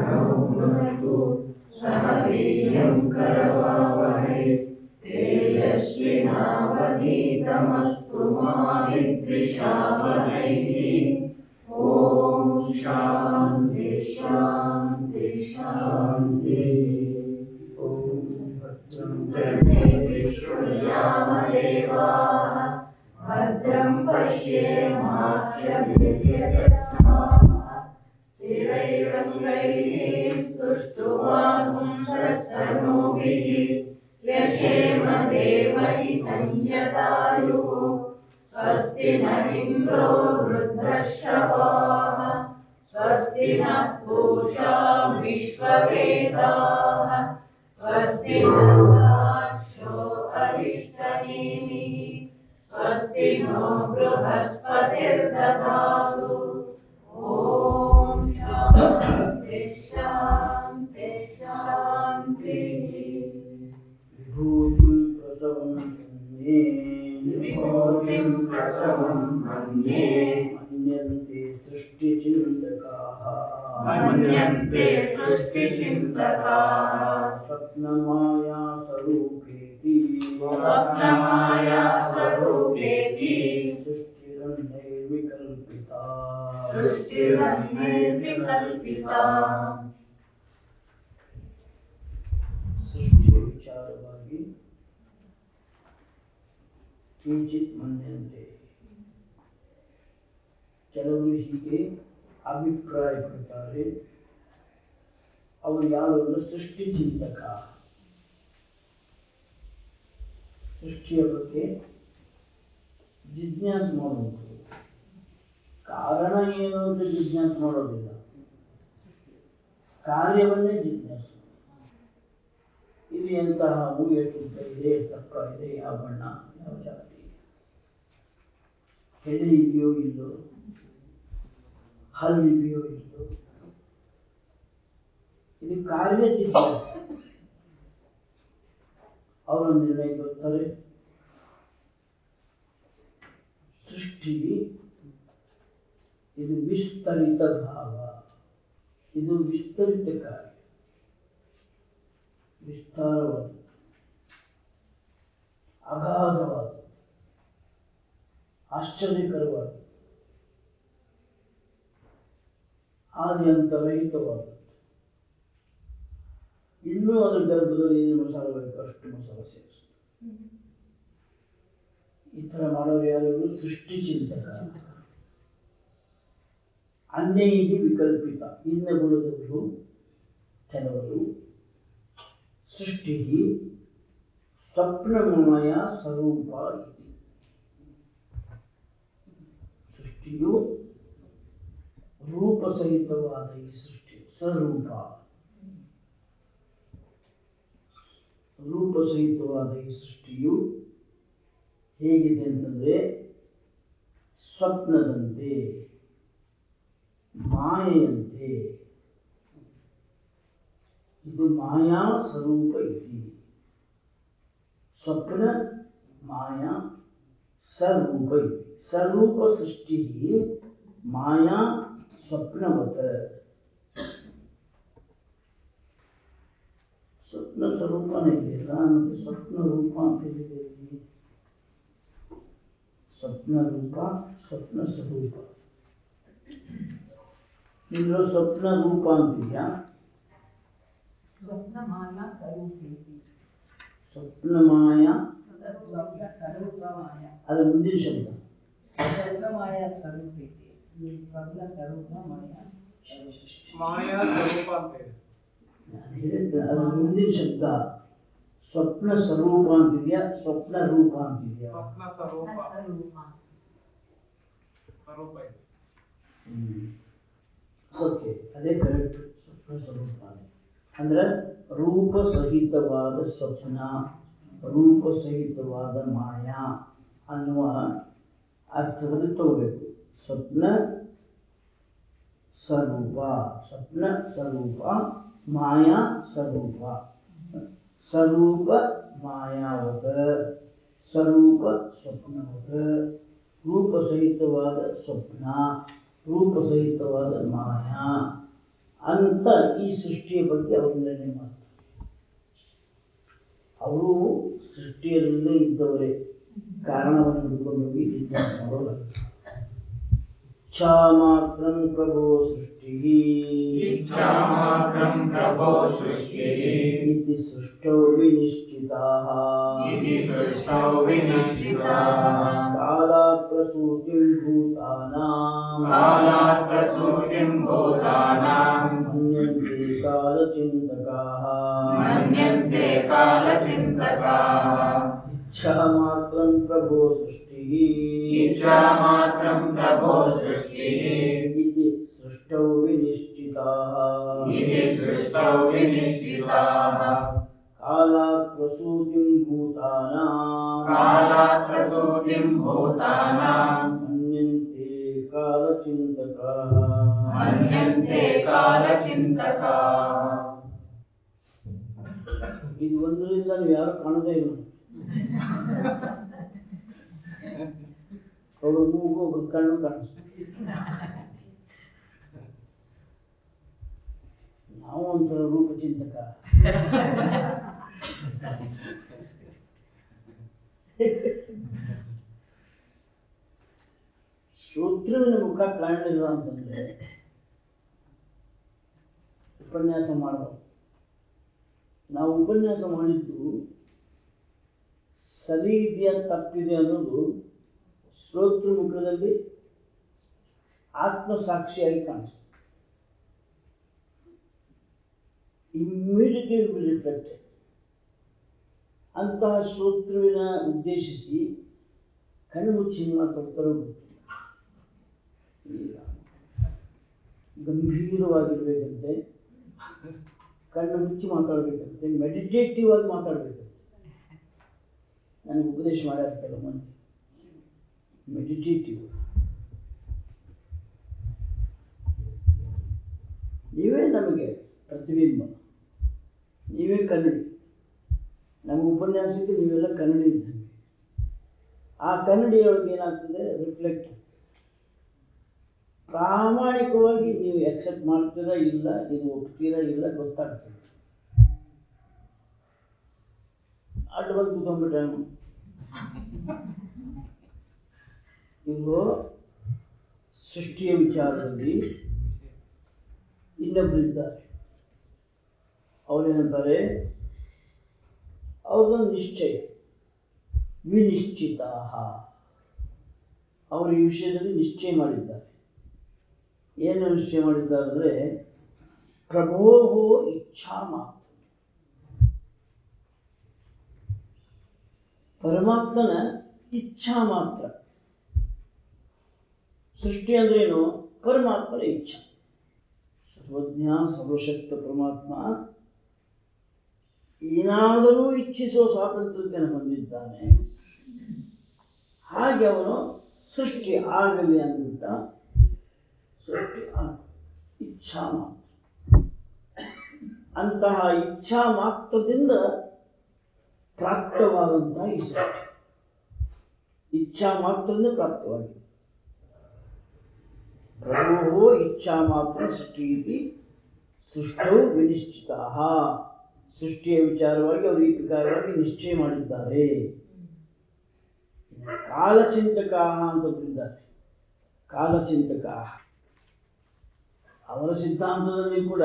सनौ भुनक्तु सह वीर्यं करवावहै तेजस्विनावधीतमस्तु मा विद्विषावहैः ॐ शान्ति शान्ति शान्तिः ॐ भद्रं जने विष्णुयामदेवाः भद्रं पश्येमाक्षभिर्यजत्राः स्थिरैरङ्गैः सुष्ठुवागुंसस्तनूभिः यशेम देवहितं यदायुः स्वस्ति न इन्द्रो वृद्धश्रवाः स्वस्ति नः पूषा विश्ववेदाः स्वस्ति नस्ताक्षो अरिष्टनेमिः स्वस्ति नो बृहस्पतिर्दधातु ॐ शान्ति शान्ति शान्तिः विभूतिं प्रसवं मन्ये विभूतिं प्रसवं मन्ये मन्यन्ते सृष्टिचिन्तकाः मन्यन्ते सृष्टिचिन्तकाः स्वप्नमाया स्वरूपेति स्वप्नमाया स्वरूपेति सृष्टिरन्नैर्विकल्पिता सृष्टिरन्नैर्विकल्पिता ಸೃಷ್ಟಿಯ ವಿಚಾರವಾಗಿ ಕಿಂಚಿತ್ ಮನ್ಯಂತೆ ಕೆಲವರು ಹೀಗೆ ಅಭಿಪ್ರಾಯ ಪಡ್ತಾರೆ ಅವರು ಯಾರು ಅಂದ್ರೆ ಸೃಷ್ಟಿ ಚಿಂತಕ ಸೃಷ್ಟಿಯ ಬಗ್ಗೆ ಜಿಜ್ಞಾಸೆ ಮಾಡುವುದು ಕಾರಣ ಏನು ಅಂತ ಜಿಜ್ಞಾಸೆ ಮಾಡೋದಿಲ್ಲ ಕಾರ್ಯವನ್ನೇ ಜಿಜ್ಞಾಸೆ ಇದು ಎಂತಹ ಹೂ ಎಷ್ಟು ಉದ್ದ ಇದೆ ಎಷ್ಟು ದಪ್ಪ ಇದೆ ಯಾವ ಬಣ್ಣ ಯಾವ ಜಾತಿ ಎಲೆ ಇದೆಯೋ ಇಲ್ಲೋ ಹಲ್ಲು ಇದೆಯೋ ಇಲ್ಲೋ ಇದು ಕಾರ್ಯ ಜಿಜ್ಞಾಸೆ ಅವರ ನಿರ್ಣಯ ಬರ್ತಾರೆ ಸೃಷ್ಟಿ ಇದು ವಿಸ್ತರಿತ ಭಾವ ಇದು ವಿಸ್ತರಿತ ಕಾರ್ಯ ವಿಸ್ತಾರವಾದ ಅಗಾಧವಾದ ಆಶ್ಚರ್ಯಕರವಾದ ಆದ್ಯಂತರಹಿತವಾದ ಇನ್ನೂ ಅದರ ಗರ್ಭದಲ್ಲಿ ಏನು ಮಸಾಲ ಬೇಕು ಅಷ್ಟು ಮಸಾಲ ಸೇರಿಸ್ತದೆ ಈ ತರ ಮಾಡೋರು ಯಾರು ಸೃಷ್ಟಿ ಚಿಂತಕ ಅನ್ಯೈಹಿ ವಿಕಲ್ಪಿತ ಇನ್ನು ಉಳಿದವರು ಕೆಲವರು ಸೃಷ್ಟಿ ಸ್ವಪ್ನಮಯ ಸ್ವರೂಪ ಇದೆ ಸೃಷ್ಟಿಯು ರೂಪಸಹಿತವಾದ ಈ ಸೃಷ್ಟಿ ಸ್ವರೂಪ ರೂಪಸಹಿತವಾದ ಈ ಸೃಷ್ಟಿಯು ಹೇಗಿದೆ ಅಂತಂದ್ರೆ ಸ್ವಪ್ನದಂತೆ ಮಾಯೆಯಂತೆ ಇದು ಮಾಯಾ ಸ್ವರೂಪ ಇದೆ ಸ್ವಪ್ನ ಮಾಯಾ ಸ್ವರೂಪ ಇದೆ ಸ್ವರೂಪ ಸೃಷ್ಟಿ ಮಾಯಾ ಸ್ವಪ್ನವತ ಸ್ವಪ್ನ ಸ್ವರೂಪನೇ ಇದೆಯಲ್ಲ ಮತ್ತೆ ಸ್ವಪ್ನ ರೂಪ ಅಂತ ಹೇಳಿದೆ ಇಲ್ಲಿ. ಸ್ವಪ್ನ ರೂಪ ಸ್ವಪ್ನ ಸ್ವರೂಪ ನಿನ್ನ ಸ್ವಪ್ನ ರೂಪ ಅಂತಿದ್ಯಾ ಸ್ವಪ್ನ ಮಾಯಾ ಸ್ವರೂಪೇತಿ ಸ್ವಪ್ನ ಮಾಯಾ ಸ್ವಪ್ನ ಸ್ವರೂಪ ಮಾಯಾ ಅದು ಮುಂದಿನ ಶಬ್ದ ಸ್ವಪ್ನ ಮಾಯಾ ಸ್ವರೂಪೇತಿ ಸ್ವಪ್ನ ಸ್ವರೂಪ ಮಾಯಾ ಮಾಯಾ ಸ್ವರೂಪ ಅಂತ ಇದೆ ನಾನು ಹೇಳಿದ್ದೆ ಅದು ಮುಂದಿನ ಶಬ್ದ ಸ್ವಪ್ನ ಸ್ವರೂಪ ಅಂತಿದ್ಯಾ ಸ್ವಪ್ನ ರೂಪ ಅಂತಿದ್ಯಾ ಸ್ವಪ್ನ ಸ್ವರೂಪ ಸ್ವರೂಪ ಸ್ವರೂಪ ಇದೆ ಓಕೆ ಅದೇ ಕರೆಕ್ಟ್ ಸ್ವಪ್ನ ಸ್ವರೂಪ ಅಂದ್ರೆ ರೂಪ ಸಹಿತವಾದ ಸ್ವಪ್ನ ರೂಪ ಸಹಿತವಾದ ಮಾಯಾ ಅನ್ನುವ ಅರ್ಥದಲ್ಲಿ ತಗೋಬೇಕು ಸ್ವಪ್ನ ಸ್ವರೂಪ ಸ್ವಪ್ನ ಸ್ವರೂಪ ಮಾಯಾ ಸ್ವರೂಪ ಸ್ವರೂಪ ಮಾಯಾವದ ಸ್ವರೂಪ ಸ್ವಪ್ನವದ ರೂಪ ಸಹಿತವಾದ ಸ್ವಪ್ನ ರೂಪ ಸಹಿತವಾದ ಮಾಯಾ ಅಂತ ಈ ಸೃಷ್ಟಿಯ ಬಗ್ಗೆ ಅವರು ನಿರ್ಣಯ ಮಾಡ್ತಾರೆ ಅವರು ಸೃಷ್ಟಿಯಲ್ಲೇ ಇದ್ದವರೇ ಕಾರಣವನ್ನು ಹಿಡ್ಕೊಂಡು ಹೋಗಿ ಜಿಜ್ಞಾಸೆ ಮಾಡೋಲ್ಲ ಇಚ್ಛಾ ಮಾತ್ರ ಪ್ರಭೋ ಸೃಷ್ಟಿ इच्छामात्रं प्रभो सृष्टिः इति सृष्टौ विनिश्चिताः इति सृष्टौ विनिश्चिताः कालात् प्रसूतिं भूतानां कालात् प्रसूतिं भूतानां मन्यन्ते कालचिन्तकाः मन्यन्ते कालचिन्तकाः इच्छामात्रं प्रभो सृष्टिः इच्छामात्रं प्रभो सृष्टिः इति सृष्टौ विनिश्चिताः इति सृष्टौ विनिश्चिताः कालात् प्रसूतिं भूतानां कालात् प्रसूतिं भूतानां मन्यन्ते कालचिन्तकाः मन्यन्ते कालचिन्तकाः ಇದು ಒಂದರಿಂದ ನೀವು ಯಾರು ಕಾಣೋದೇ ಇಲ್ಲ ಒಬ್ಬರು ಮೂಗು ಒಬ್ಬರು ಕಣ್ಣು ಕಾಣಿಸ್ತದೆ ನಾವು ಒಂಥರ ರೂಪಚಿಂತಕ ಶ್ರೋತೃವಿನ ಮುಖ ಕಾಣಲಿಲ್ಲ ಅಂತಂದ್ರೆ ಉಪನ್ಯಾಸ ಮಾಡಬಾರ್ದು ನಾವು ಉಪನ್ಯಾಸ ಮಾಡಿದ್ದು ಸರಿ ಇದೆಯಾ ತಪ್ಪಿದೆ ಅನ್ನೋದು ಶ್ರೋತೃ ಮುಖದಲ್ಲಿ ಆತ್ಮಸಾಕ್ಷಿಯಾಗಿ ಕಾಣಿಸ್ತದೆ ಇಮ್ಮಿಡಿಯೇಟ್ಲಿ ವಿಲ್ ರಿಫ್ಲೆಕ್ಟೆಡ್ ಅಂತಹ ಶ್ರೋತೃವಿನ ಉದ್ದೇಶಿಸಿ ಕಣ್ಣು ಮುಚ್ಚಿ ಮಾತಾಡ್ತಾರೋ ಗೊತ್ತಿಲ್ಲ ಈಗ ಗಂಭೀರವಾಗಿರ್ಬೇಕಂತೆ ಕಣ್ಣು ಮುಚ್ಚಿ ಮಾತಾಡ್ಬೇಕಂತೆ ಮೆಡಿಟೇಟಿವ್ ಆಗಿ ಮಾತಾಡ್ಬೇಕಂತೆ ನನಗೆ ಉಪದೇಶ ಮಾಡ್ಯಾರ ಕೆಲವು ಮಂದಿ ಮೆಡಿಟೇಟಿವ್ ನೀವೇ ನಮಗೆ ಪ್ರತಿಬಿಂಬ ನೀವೇ ಕನ್ನಡಿ ನಮ್ಮ ಉಪನ್ಯಾಸಕ್ಕೆ ನೀವೆಲ್ಲ ಕನ್ನಡಿ ಇದ್ದಂಗೆ ಆ ಕನ್ನಡಿಯೊಳಗೆ ಏನಾಗ್ತದೆ ರಿಫ್ಲೆಕ್ಟ್ ಪ್ರಾಮಾಣಿಕವಾಗಿ ನೀವು ಎಕ್ಸೆಪ್ಟ್ ಮಾಡ್ತೀರಾ ಇಲ್ಲ ಇದು ಒಪ್ತೀರಾ ಇಲ್ಲ ಗೊತ್ತಾಗ್ತದೆ ಅಡ್ಡ ಬಂದು ಕೂತ್ಕೊಂಡ್ಬಿಟ್ರೆ ಇವರು ಸೃಷ್ಟಿಯ ವಿಚಾರದಲ್ಲಿ ಇನ್ನೊಬ್ಬರಿದ್ದಾರೆ ಅವರೇನಂತಾರೆ ಅವ್ರದ್ದೊಂದು ನಿಶ್ಚಯ ವಿನಿಶ್ಚಿತ ಅವರು ಈ ವಿಷಯದಲ್ಲಿ ನಿಶ್ಚಯ ಮಾಡಿದ್ದಾರೆ ಏನು ನಿಶ್ಚಯ ಮಾಡಿದ್ದಾರೆ ಅಂದರೆ ಪ್ರಭೋ ಇಚ್ಛಾ ಮಾತ್ರ ಪರಮಾತ್ಮನ ಇಚ್ಛಾ ಮಾತ್ರ ಸೃಷ್ಟಿ ಅಂದ್ರೇನು ಪರಮಾತ್ಮನ ಇಚ್ಛಾ ಸರ್ವಜ್ಞ ಸರ್ವಶಕ್ತ ಪರಮಾತ್ಮ ಏನಾದರೂ ಇಚ್ಛಿಸುವ ಸ್ವಾತಂತ್ರ್ಯತೆಯನ್ನು ಹೊಂದಿದ್ದಾನೆ ಹಾಗೆ ಅವನು ಸೃಷ್ಟಿ ಆಗಲಿ ಅಂದ್ಬಿಟ್ಟ ಸೃಷ್ಟಿ ಆಗ ಇಚ್ಛಾ ಮಾತ್ರ ಅಂತಹ ಇಚ್ಛಾ ಮಾತ್ರದಿಂದ ಪ್ರಾಪ್ತವಾದಂತಹ ಈ ಸೃಷ್ಟಿ ಇಚ್ಛಾ ಮಾತ್ರದಿಂದ ಪ್ರಾಪ್ತವಾಗಿದೆ ಪ್ರಭೋ ಇಚ್ಛಾ ಮಾತ್ರ ಸೃಷ್ಟಿ ಇತಿ ಸೃಷ್ಟೌ ವಿನಿಶ್ಚಿತ ಸೃಷ್ಟಿಯ ವಿಚಾರವಾಗಿ ಅವರು ಈ ಪ್ರಕಾರವಾಗಿ ನಿಶ್ಚಯ ಮಾಡಿದ್ದಾರೆ ಕಾಲಚಿಂತಕ ಅಂತ ಒಬ್ಬರಿದ್ದಾರೆ ಕಾಲಚಿಂತಕ ಅವರ ಸಿದ್ಧಾಂತದಲ್ಲಿ ಕೂಡ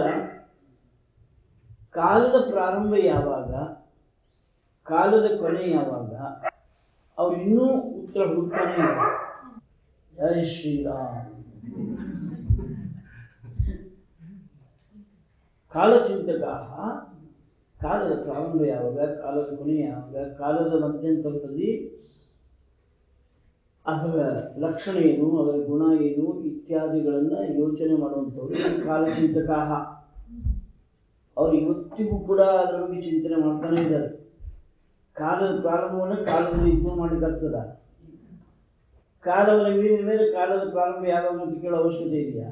ಕಾಲದ ಪ್ರಾರಂಭ ಯಾವಾಗ ಕಾಲದ ಕೊನೆ ಯಾವಾಗ ಅವ್ರು ಇನ್ನೂ ಉತ್ತರ ಹುಡುಕ್ತಾನೆ ಇಲ್ಲ ಜೈ ಶ್ರೀರಾಮ್ ಕಾಲಚಿಂತಕ ಕಾಲದ ಪ್ರಾರಂಭ ಯಾವಾಗ ಕಾಲದ ಕೊನೆ ಯಾವಾಗ ಕಾಲದ ಮಧ್ಯಂತರದಲ್ಲಿ ಅದರ ಲಕ್ಷಣ ಏನು ಅದರ ಗುಣ ಏನು ಇತ್ಯಾದಿಗಳನ್ನ ಯೋಚನೆ ಮಾಡುವಂಥವ್ರು ಈ ಕಾಲಚಿಂತಕ ಅವ್ರು ಇವತ್ತಿಗೂ ಕೂಡ ಅದರ ಬಗ್ಗೆ ಚಿಂತನೆ ಮಾಡ್ತಾನೆ ಇದ್ದಾರೆ ಕಾಲದ ಪ್ರಾರಂಭವನ್ನು ಕಾಲದಲ್ಲಿ ಇದು ಮಾಡಲಿಕ್ಕಾಗ್ತದ ಕಾಲವನ್ನು ಮೀರಿದ ಮೇಲೆ ಕಾಲದ ಪ್ರಾರಂಭ ಯಾವಾಗ ಅಂತ ಕೇಳೋ ಅವಶ್ಯಕತೆ ಇದೆಯಾ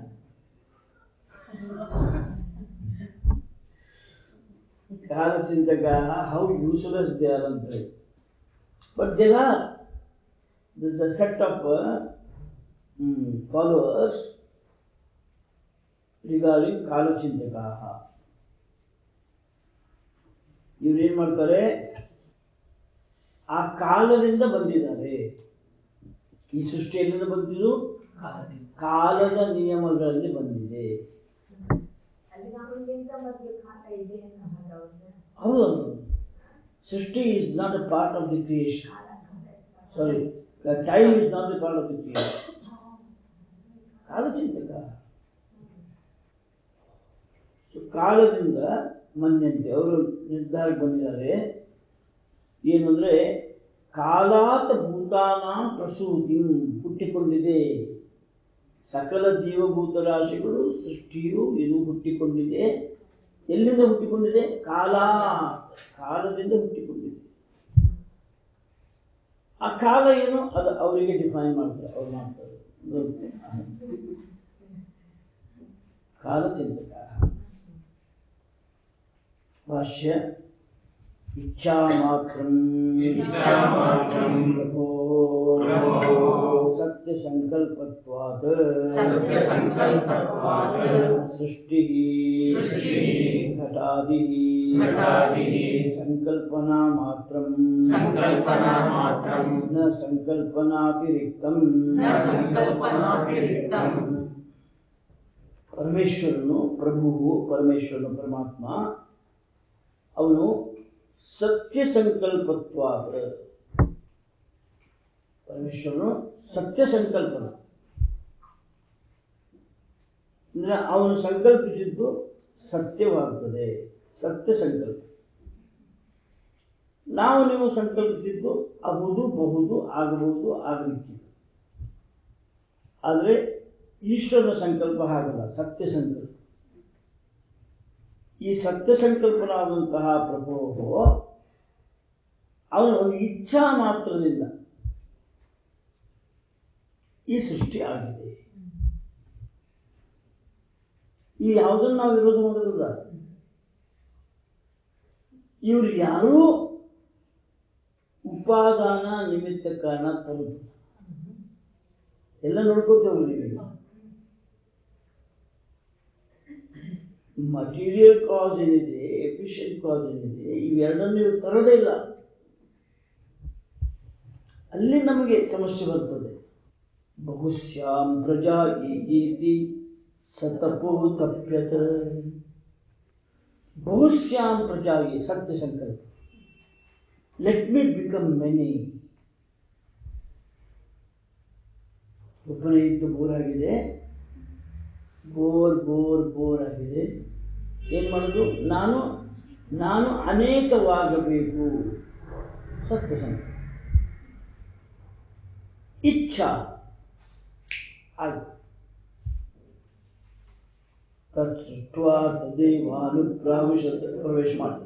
ಕಾಲಚಿಂತಕ ಹೌ ಯೂಸ್ಲೆಸ್ ದೇ ಆರ್ ಅಂತ ಹೇಳಿ but they are this a set of followers regarding ಕಾಲಚಿಂತಕ ಇವ್ರೇನ್ ಮಾಡ್ತಾರೆ ಆ ಕಾಲದಿಂದ ಬಂದಿದ್ದಾರೆ ಈ ಸೃಷ್ಟಿ ಎಲ್ಲಿಂದ ಬಂದಿದ್ದು ಕಾಲದ ನಿಯಮಗಳಲ್ಲಿ ಬಂದಿದೆ ಅಲ್ಲಿ ನಮಗಿಂತ ಮೊದಲು ಕಾಲ ಇದೆ ಅನ್ನೋ ಹಾಗೆ ಅವ್ರನ್ನ ಹೌದು ಸೃಷ್ಟಿ is not a part of the creation ಕಾಲ ಕಾಲ sorry time is not the part of the creation ಕಾಲಚಿಂತಕ So, ಕಾಲದಿಂದ ಮನ್ಯಂತೆ ಅವರು ನಿರ್ಧಾರಕ್ಕೆ ಬಂದಿದ್ದಾರೆ ಏನಂದ್ರೆ ಕಾಲಾತ ಭೂತಾನ ಪ್ರಸೂತಿ ಹುಟ್ಟಿಕೊಂಡಿದೆ ಸಕಲ ಜೀವಭೂತ ರಾಶಿಗಳು ಸೃಷ್ಟಿಯು ಇದು ಹುಟ್ಟಿಕೊಂಡಿದೆ ಎಲ್ಲಿಂದ ಹುಟ್ಟಿಕೊಂಡಿದೆ ಕಾಲ ಕಾಲದಿಂದ ಹುಟ್ಟಿಕೊಂಡಿದೆ ಆ ಕಾಲ ಏನು ಅದು ಅವರಿಗೆ ಡಿಫೈನ್ ಮಾಡ್ತಾರೆ ಅವ್ರು ಮಾಡ್ತಾರೆ ಕಾಲಚಿಂತಕ ಭಾಷ್ಯ ಇಚ್ಛಾ ಮಾತ್ರಂ ಇಚ್ಛಾಮಾತ್ರಂ ಪ್ರಭೋ ಪ್ರಭೋ ಸತ್ಯ ಸಂಕಲ್ಪತ್ವಾದ ಸತ್ಯಸಂಕಲ್ಪತ್ವಾತ್ ಸೃಷ್ಟಿ ಸೃಷ್ಟಿಃ ಘಟಾದಿ ಘಟಾದಿಃ ಸಂಕಲ್ಪನಾ ಮಾತ್ರಂ ಸಂಕಲ್ಪನಾ ಮಾತ್ರಂ ನ ಸಂಕಲ್ಪನಾತಿರಿಕ್ತಂ ನ ಸಂಕಲ್ಪನಾತಿರಿಕ್ತಂ ಪರಮೇಶ್ವರನು ಪ್ರಭುವು ಪರಮೇಶ್ವರನು ಪರಮಾತ್ಮ ಅವನು ಸತ್ಯ ಸಂಕಲ್ಪತ್ವಾದ ಪರಮೇಶ್ವರನು ಸತ್ಯ ಸಂಕಲ್ಪನ ಅಂದ್ರೆ ಅವನು ಸಂಕಲ್ಪಿಸಿದ್ದು ಸತ್ಯವಾಗುತ್ತದೆ ಸತ್ಯ ಸಂಕಲ್ಪ ನಾವು ನೀವು ಸಂಕಲ್ಪಿಸಿದ್ದು ಆಗುವುದು ಬಹುದು ಆಗಬಹುದು ಆಗಲಿಕ್ಕಿಲ್ಲ ಆದರೆ ಈಶ್ವರನ ಸಂಕಲ್ಪ ಹಾಗಲ್ಲ ಸತ್ಯ ಸಂಕಲ್ಪ ಈ ಸತ್ಯ ಸಂಕಲ್ಪನಾದಂತಹ ಪ್ರಭು ಅವನ ಒಂದು ಇಚ್ಛಾ ಮಾತ್ರದಿಂದ ಈ ಸೃಷ್ಟಿ ಆಗಿದೆ ಈ ಯಾವುದನ್ನು ನಾವು ವಿರೋಧ ಮಾಡೋದಿಲ್ಲ ಇವರು ಯಾರೂ ಉಪಾದಾನ ನಿಮಿತ್ತ ಕಾರಣ ತರುವುದು ಎಲ್ಲ ನೋಡ್ಕೋತ ಹೋಗಿ ನೀವು ಮಟೀರಿಯಲ್ ಕಾಸ್ ಏನಿದೆ ಎಫಿಷಿಯಂಟ್ ಕಾಸ್ ಏನಿದೆ ಇವೆರಡನ್ನು ನೀವು ತರೋದೇ ಇಲ್ಲ ಅಲ್ಲಿ ನಮಗೆ ಸಮಸ್ಯೆ ಬರ್ತದೆ ಬಹುಶ್ಯಾಂ ಪ್ರಜಾ ಏತಿ ಸತಪೋ ತಪ್ಯತ ಬಹುಶ್ಯಾಂ ಪ್ರಜಾ ಸತ್ಯ ಸಂಕಲ್ಪ ಲೆಟ್ ಮಿ ಬಿಕಮ್ ಮೆನಿ ಒಬ್ಬನೇ ಇದ್ದು ಬೋರ್ ಆಗಿದೆ ಬೋರ್ ಬೋರ್ ಬೋರ್ ಆಗಿದೆ ಏನ್ ಮಾಡೋದು ನಾನು ನಾನು ಅನೇಕವಾಗಬೇಕು ಸತ್ಯ ಸಂಕಲ್ಪ ಇಚ್ಛಾ ಆಯ್ತು ತತ್ವಾ ತದೇವಾನು ಪ್ರಾವಿಶ ಪ್ರವೇಶ ಮಾಡ್ತೀನಿ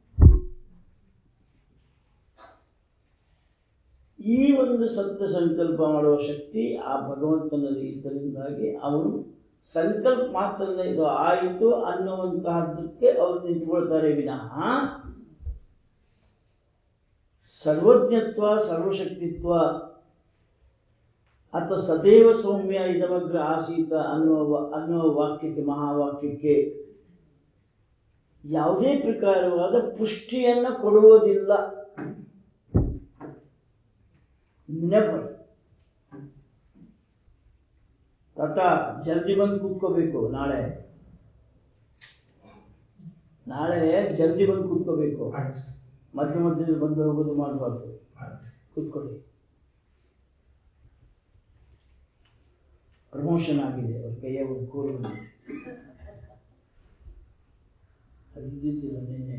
ಈ ಒಂದು ಸತ್ಯ ಸಂಕಲ್ಪ ಮಾಡುವ ಶಕ್ತಿ ಆ ಭಗವಂತನಲ್ಲಿ ಇದ್ದರಿಂದಾಗಿ ಅವನು ಸಂಕಲ್ಪ ಮಾತ್ರದಿಂದ ಇದು ಆಯಿತು ಅನ್ನುವಂತಹದ್ದಕ್ಕೆ ಅವರು ನಿಂತುಕೊಳ್ತಾರೆ ವಿನಃ ಸರ್ವಜ್ಞತ್ವ ಸರ್ವಶಕ್ತಿತ್ವ ಅಥವಾ ಸದೇವ ಸೌಮ್ಯ ಇದಮಗ್ರ ಆಸೀತ ಅನ್ನುವ ವ- ಅನ್ನುವ ವಾಕ್ಯಕ್ಕೆ ಮಹಾವಾಕ್ಯಕ್ಕೆ ಯಾವುದೇ ಪ್ರಕಾರವಾದ ಪುಷ್ಟಿಯನ್ನ ಕೊಡುವುದಿಲ್ಲ ನೆವರ್ ತಾತ ಜಲ್ದಿ ಬಂದು ಕೂತ್ಕೋಬೇಕು ನಾಳೆ ನಾಳೆ ಜಲ್ದಿ ಬಂದು ಕೂತ್ಕೋಬೇಕು ಮಧ್ಯ ಮಧ್ಯದಲ್ಲಿ ಬಂದು ಹೋಗೋದು ಮಾಡಬಾರ್ದು ಕೂತ್ಕೊಳ್ಳಿ ಪ್ರಮೋಷನ್ ಆಗಿದೆ ಅವ್ರ ಕೈಯ ಒಂದು ಕೂರು ಬಂದಿದೆ. ಅದು ಇದ್ದಿದ್ದಿಲ್ಲ ನಿನ್ನೆ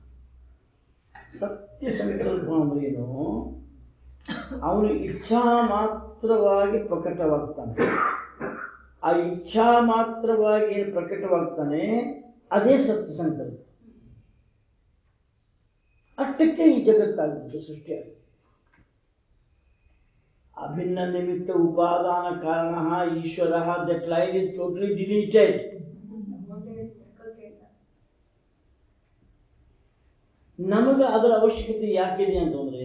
ಸತ್ಯ ಸಂಕಲ್ಪ ಅಂದ್ರೇನು ಅವನು ಇಚ್ಛಾ ಮಾತ್ರವಾಗಿ ಪ್ರಕಟವಾಗ್ತಾನೆ ಆ ಇಚ್ಛಾ ಮಾತ್ರವಾಗಿ ಏನು ಪ್ರಕಟವಾಗ್ತಾನೆ ಅದೇ ಸತ್ಯ ಸಂಕಲ್ಪ ಅಷ್ಟಕ್ಕೆ ಈ ಜಗತ್ತಾಗುತ್ತೆ ಸೃಷ್ಟಿಯಾಗುತ್ತೆ ಅಭಿನ್ನ ನಿಮಿತ್ತ ಉಪಾದಾನ ಕಾರಣ ಈಶ್ವರ that line is totally deleted ಮುಂದೆ ಲೆಕ್ಕಕ್ಕೆ ಇಲ್ಲ ನಮಗೆ ಅದರ ಅವಶ್ಯಕತೆ ಯಾಕಿದೆ ಅಂತಂದ್ರೆ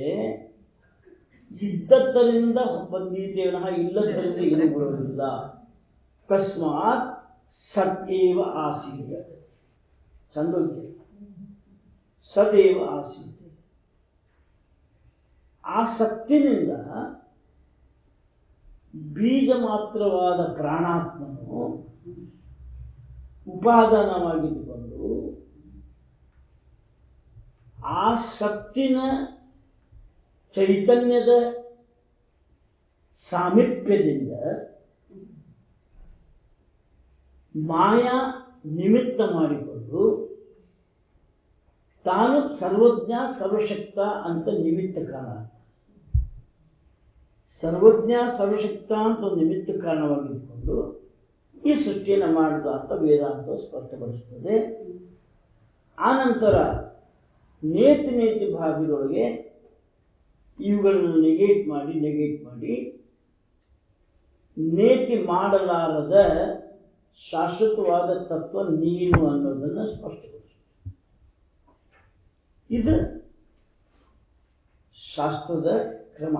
ಇದ್ದದ್ದರಿಂದ ಬಂದಿದ್ದೇವೆ ವಿನಃ ಇಲ್ಲದರಿಂದ ಏನು ಬರೋದಿಲ್ಲ ತಸ್ಮಾತ್ ಸದೇವ ಆಸೀತ ಚಂದೋಗ್ಯ ಸದೇವ ಆಸೀತ ಆ ಸತ್ತಿನಿಂದ ಬೀಜ ಮಾತ್ರವಾದ ಪ್ರಾಣಾತ್ಮನು ಉಪಾದಾನವಾಗಿದ್ದುಕೊಂಡು ಆ ಸತ್ತಿನ ಚೈತನ್ಯದ ಸಾಮೀಪ್ಯದಿಂದ ಮಾಯಾ ನಿಮಿತ್ತ ಮಾಡಿಕೊಂಡು ತಾನು ಸರ್ವಜ್ಞ ಸರ್ವಶಕ್ತ ಅಂತ ನಿಮಿತ್ತ ಕಾರಣ ಸರ್ವಜ್ಞ ಸರ್ವಶಕ್ತ ಅಂತ ಒಂದು ನಿಮಿತ್ತ ಕಾರಣವಾಗಿದ್ದುಕೊಂಡು ಈ ಸೃಷ್ಟಿಯನ್ನು ಮಾಡಿದ ಅಂತ ವೇದಾಂತ ಸ್ಪಷ್ಟಪಡಿಸುತ್ತದೆ ಆನಂತರ ನೇತಿ ನೇತಿ ಭಾಗದೊಳಗೆ ಇವುಗಳನ್ನು ನೆಗೆಟ್ ಮಾಡಿ ನೆಗೆಟ್ ಮಾಡಿ ನೇತಿ ಮಾಡಲಾರದ ಶಾಶ್ವತವಾದ ತತ್ವ ನೀನು ಅನ್ನೋದನ್ನು ಸ್ಪಷ್ಟಪಡಿಸುತ್ತದೆ ಇದು ಶಾಸ್ತ್ರದ ಕ್ರಮ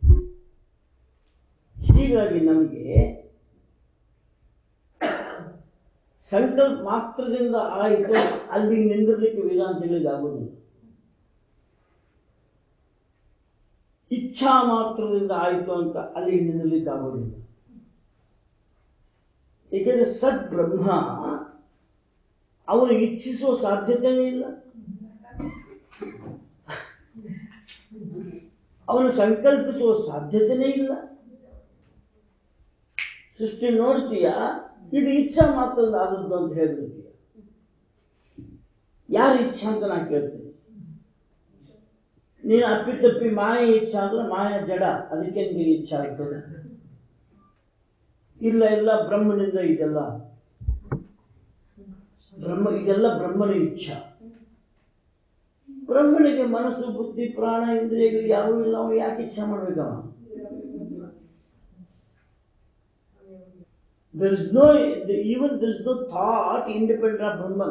ಹೀಗಾಗಿ ನಮಗೆ ಸಂಕಲ್ಪ ಮಾತ್ರದಿಂದ ಆಯಿತು ಅಲ್ಲಿ ನಿಂದಿರ್ಲಿಕ್ಕೆ ವೇದಾಂತಗಳಿಗೆ ಆಗುವುದಿಲ್ಲ ಇಚ್ಛಾ ಮಾತ್ರದಿಂದ ಆಯಿತು ಅಂತ ಅಲ್ಲಿಗೆ ನಿಂದಿರ್ಲಿಕ್ಕೆ ಆಗೋದಿಲ್ಲ ಏಕೆಂದರೆ ಸದ್ ಬ್ರಹ್ಮ ಅವನು ಇಚ್ಛಿಸುವ ಸಾಧ್ಯತೆಯೇ ಇಲ್ಲ ಅವನು ಸಂಕಲ್ಪಿಸುವ ಸಾಧ್ಯತೆಯೇ ಇಲ್ಲ ಸೃಷ್ಟಿ ನೋಡ್ತೀಯ ಇದು ಇಚ್ಛಾ ಮಾತ್ರದಿಂದ ಆದದ್ದು ಅಂತ ಹೇಳ್ಬಿಡ್ತೀಯ ಯಾರ ಇಚ್ಛಾ ಅಂತ ನಾನು ಕೇಳ್ತೀನಿ ನೀನು ಅಪ್ಪಿತಪ್ಪಿ ಮಾಯ ಇಚ್ಛಾ ಅಂದ್ರೆ ಮಾಯ ಜಡ ಅದಕ್ಕೆ ನಿಮಗೆ ಇಚ್ಛಾ ಆಗ್ತದೆ ಇಲ್ಲ ಇಲ್ಲ ಬ್ರಹ್ಮನಿಂದ ಇದೆಲ್ಲ ಬ್ರಹ್ಮ ಇದೆಲ್ಲ ಬ್ರಹ್ಮನ ಇಚ್ಛಾ ಬ್ರಹ್ಮನಿಗೆ ಮನಸ್ಸು ಬುದ್ಧಿ ಪ್ರಾಣ ಇಂದ್ರಿಯಗಳು ಯಾವೂ ಇಲ್ಲ ಅವನು ಯಾಕೆ ಇಚ್ಛಾ ಮಾಡ್ಬೇಕವ there is no even there is no thought independent of brahman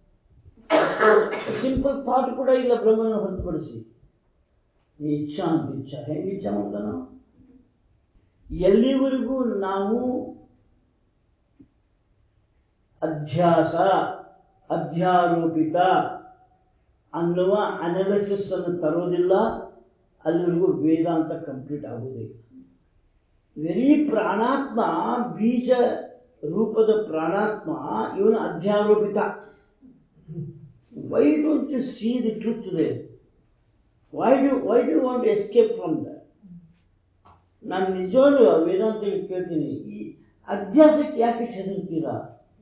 simple thought ಕೂಡ ಇಲ್ಲ ಬ್ರಹ್ಮನ ಹೊರತುಪಡಿಸಿ ಈ ಇಚ್ಛಾ ಅಂತ ಇಚ್ಛಾ ಹೆಂಗೆ ಇಚ್ಛಾ ಮಾಡ್ತಾನ ಎಲ್ಲಿವರೆಗೂ ನಾವು ಅಧ್ಯಾಸ ಅಧ್ಯಾರೋಪಿತ ಅನ್ನುವ ಅನಾಲಿಸಿಸ್ ಅನ್ನು ತರೋದಿಲ್ಲ ಅಲ್ಲಿವರೆಗೂ ವೇದಾಂತ ಕಂಪ್ಲೀಟ್ ಆಗುವುದಿಲ್ಲ ವೆರಿ ಪ್ರಾಣಾತ್ಮ ಬೀಜ ರೂಪದ ಪ್ರಾಣಾತ್ಮ ಇವನು ಅಧ್ಯಾರೋಪಿತ why don't you see the truth they why do why do want escape from the ನಾನು ನಿಜವಾಗ್ಲೂ ವೇದಾಂತಗಳಿಗೆ ಕೇಳ್ತೀನಿ ಈ ಅಧ್ಯಾಸಕ್ಕೆ ಯಾಕೆ ಹೆದರ್ತೀರಾ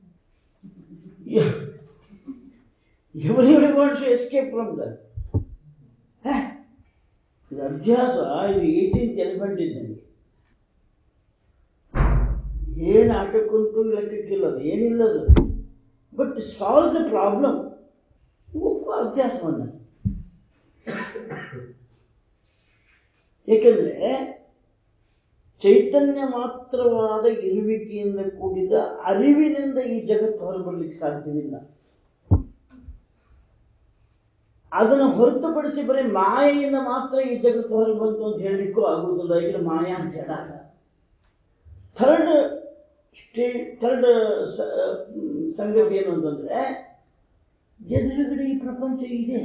everybody wants escape from that ಇದು ಅಭ್ಯಾಸ ಇದು ಏಯ್ಟೀನ್ತ್ ಎಲಿಮೆಂಟ್ ಇದ್ದಂಗೆ ಏನು ಆಟಕ್ಕುಂಟು ಲೆಕ್ಕಕ್ಕಿಲ್ಲ ಅದು ಏನಿಲ್ಲ ಅದು ಬಟ್ ಸಾಲ್ವ್ಸ್ ಎ ಪ್ರಾಬ್ಲಮ್ ಒಬ್ಬ ಅಭ್ಯಾಸವನ್ನ ಏಕೆಂದ್ರೆ ಚೈತನ್ಯ ಮಾತ್ರವಾದ ಇರುವಿಕೆಯಿಂದ ಕೂಡಿದ ಅರಿವಿನಿಂದ ಈ ಜಗತ್ತು ಹೊರಬರ್ಲಿಕ್ಕೆ ಸಾಧ್ಯವಿಲ್ಲ ಅದನ್ನು ಹೊರತುಪಡಿಸಿ ಬರೀ ಮಾಯೆಯಿಂದ ಮಾತ್ರ ಈ ಜಗತ್ತು ಹೊರಗೆ ಬಂತು ಅಂತ ಹೇಳಲಿಕ್ಕೂ ಆಗುವುದಿಲ್ಲ ಈಗ ಮಾಯಾ ಜಡ ಥರ್ಡ್ ಸ್ಟೇ ಥರ್ಡ್ ಸಂಗತಿ ಏನು ಅಂತಂದ್ರೆ ಎದುರುಗಡೆ ಈ ಪ್ರಪಂಚ ಇದೆ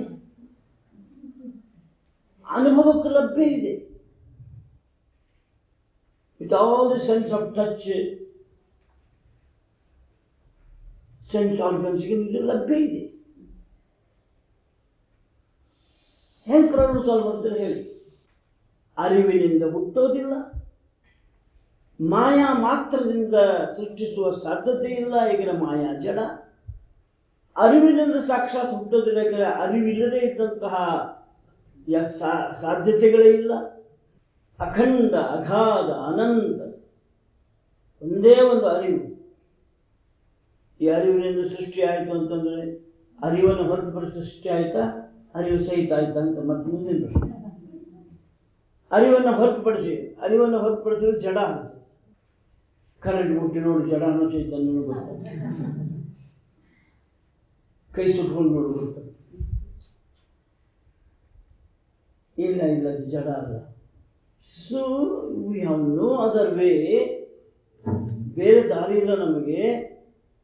ಅನುಭವಕ್ಕೆ ಲಭ್ಯ ಇದೆ with all the sense of touch sense ಆರ್ಗನ್ಸ್ಗೆ ಇದು ಲಭ್ಯ ಇದೆ ಹೆಂಗ್ ಪ್ರಾಬ್ಲಮ್ ಸಾಲ್ವ್ ಮಾಡ್ತಾರೆ ಹೇಳಿ ಅರಿವಿನಿಂದ ಹುಟ್ಟೋದಿಲ್ಲ ಮಾಯಾ ಮಾತ್ರದಿಂದ ಸೃಷ್ಟಿಸುವ ಸಾಧ್ಯತೆ ಇಲ್ಲ ಈಗಿನ ಮಾಯಾ ಜಡ ಅರಿವಿನಿಂದ ಸಾಕ್ಷಾತ್ ಹುಟ್ಟೋದಿಲ್ಲ ಯಾಕಂದ್ರೆ ಅರಿವಿಲ್ಲದೆ ಇದ್ದಂತಹ ಯ- ಸಾ- ಸಾಧ್ಯತೆಗಳೇ ಇಲ್ಲ ಅಖಂಡ ಅಗಾಧ ಅನಂತ ಒಂದೇ ಒಂದು ಅರಿವು ಈ ಅರಿವಿನಿಂದ ಸೃಷ್ಟಿ ಆಯಿತು ಅಂತಂದ್ರೆ ಅರಿವನ್ನು ಹೊರತುಪಡಿಸಿ ಸೃಷ್ಟಿ ಆಯ್ತಾ ಅರಿವು ಸಹಿತ ಆಯ್ತಾ ಅಂತ ಮತ್ತೆ ಮುಂದಿನ ಪ್ರಶ್ನೆ ಅರಿವನ್ನು ಹೊರತುಪಡಿಸಿ ಅರಿವನ್ನು ಹೊರತುಪಡಿಸಿದ್ರೆ ಜಡ ಆಗುತ್ತೆ ಕರೆಂಟ್ ಮುಟ್ಟಿ ನೋಡಿ ಜಡ ಅನ್ನೋ ಚೈತನ್ಯ ಗೊತ್ತಾಗುತ್ತೆ ಕೈ ಸುಟ್ಕೊಂಡು ನೋಡಿ ಗೊತ್ತಾಗುತ್ತೆ ಇಲ್ಲ ಇಲ್ಲ ಅದು ಜಡ ಅಲ್ಲ so we have no other way ಬೇರೆ ದಾರಿ ಇಲ್ಲ ನಮಗೆ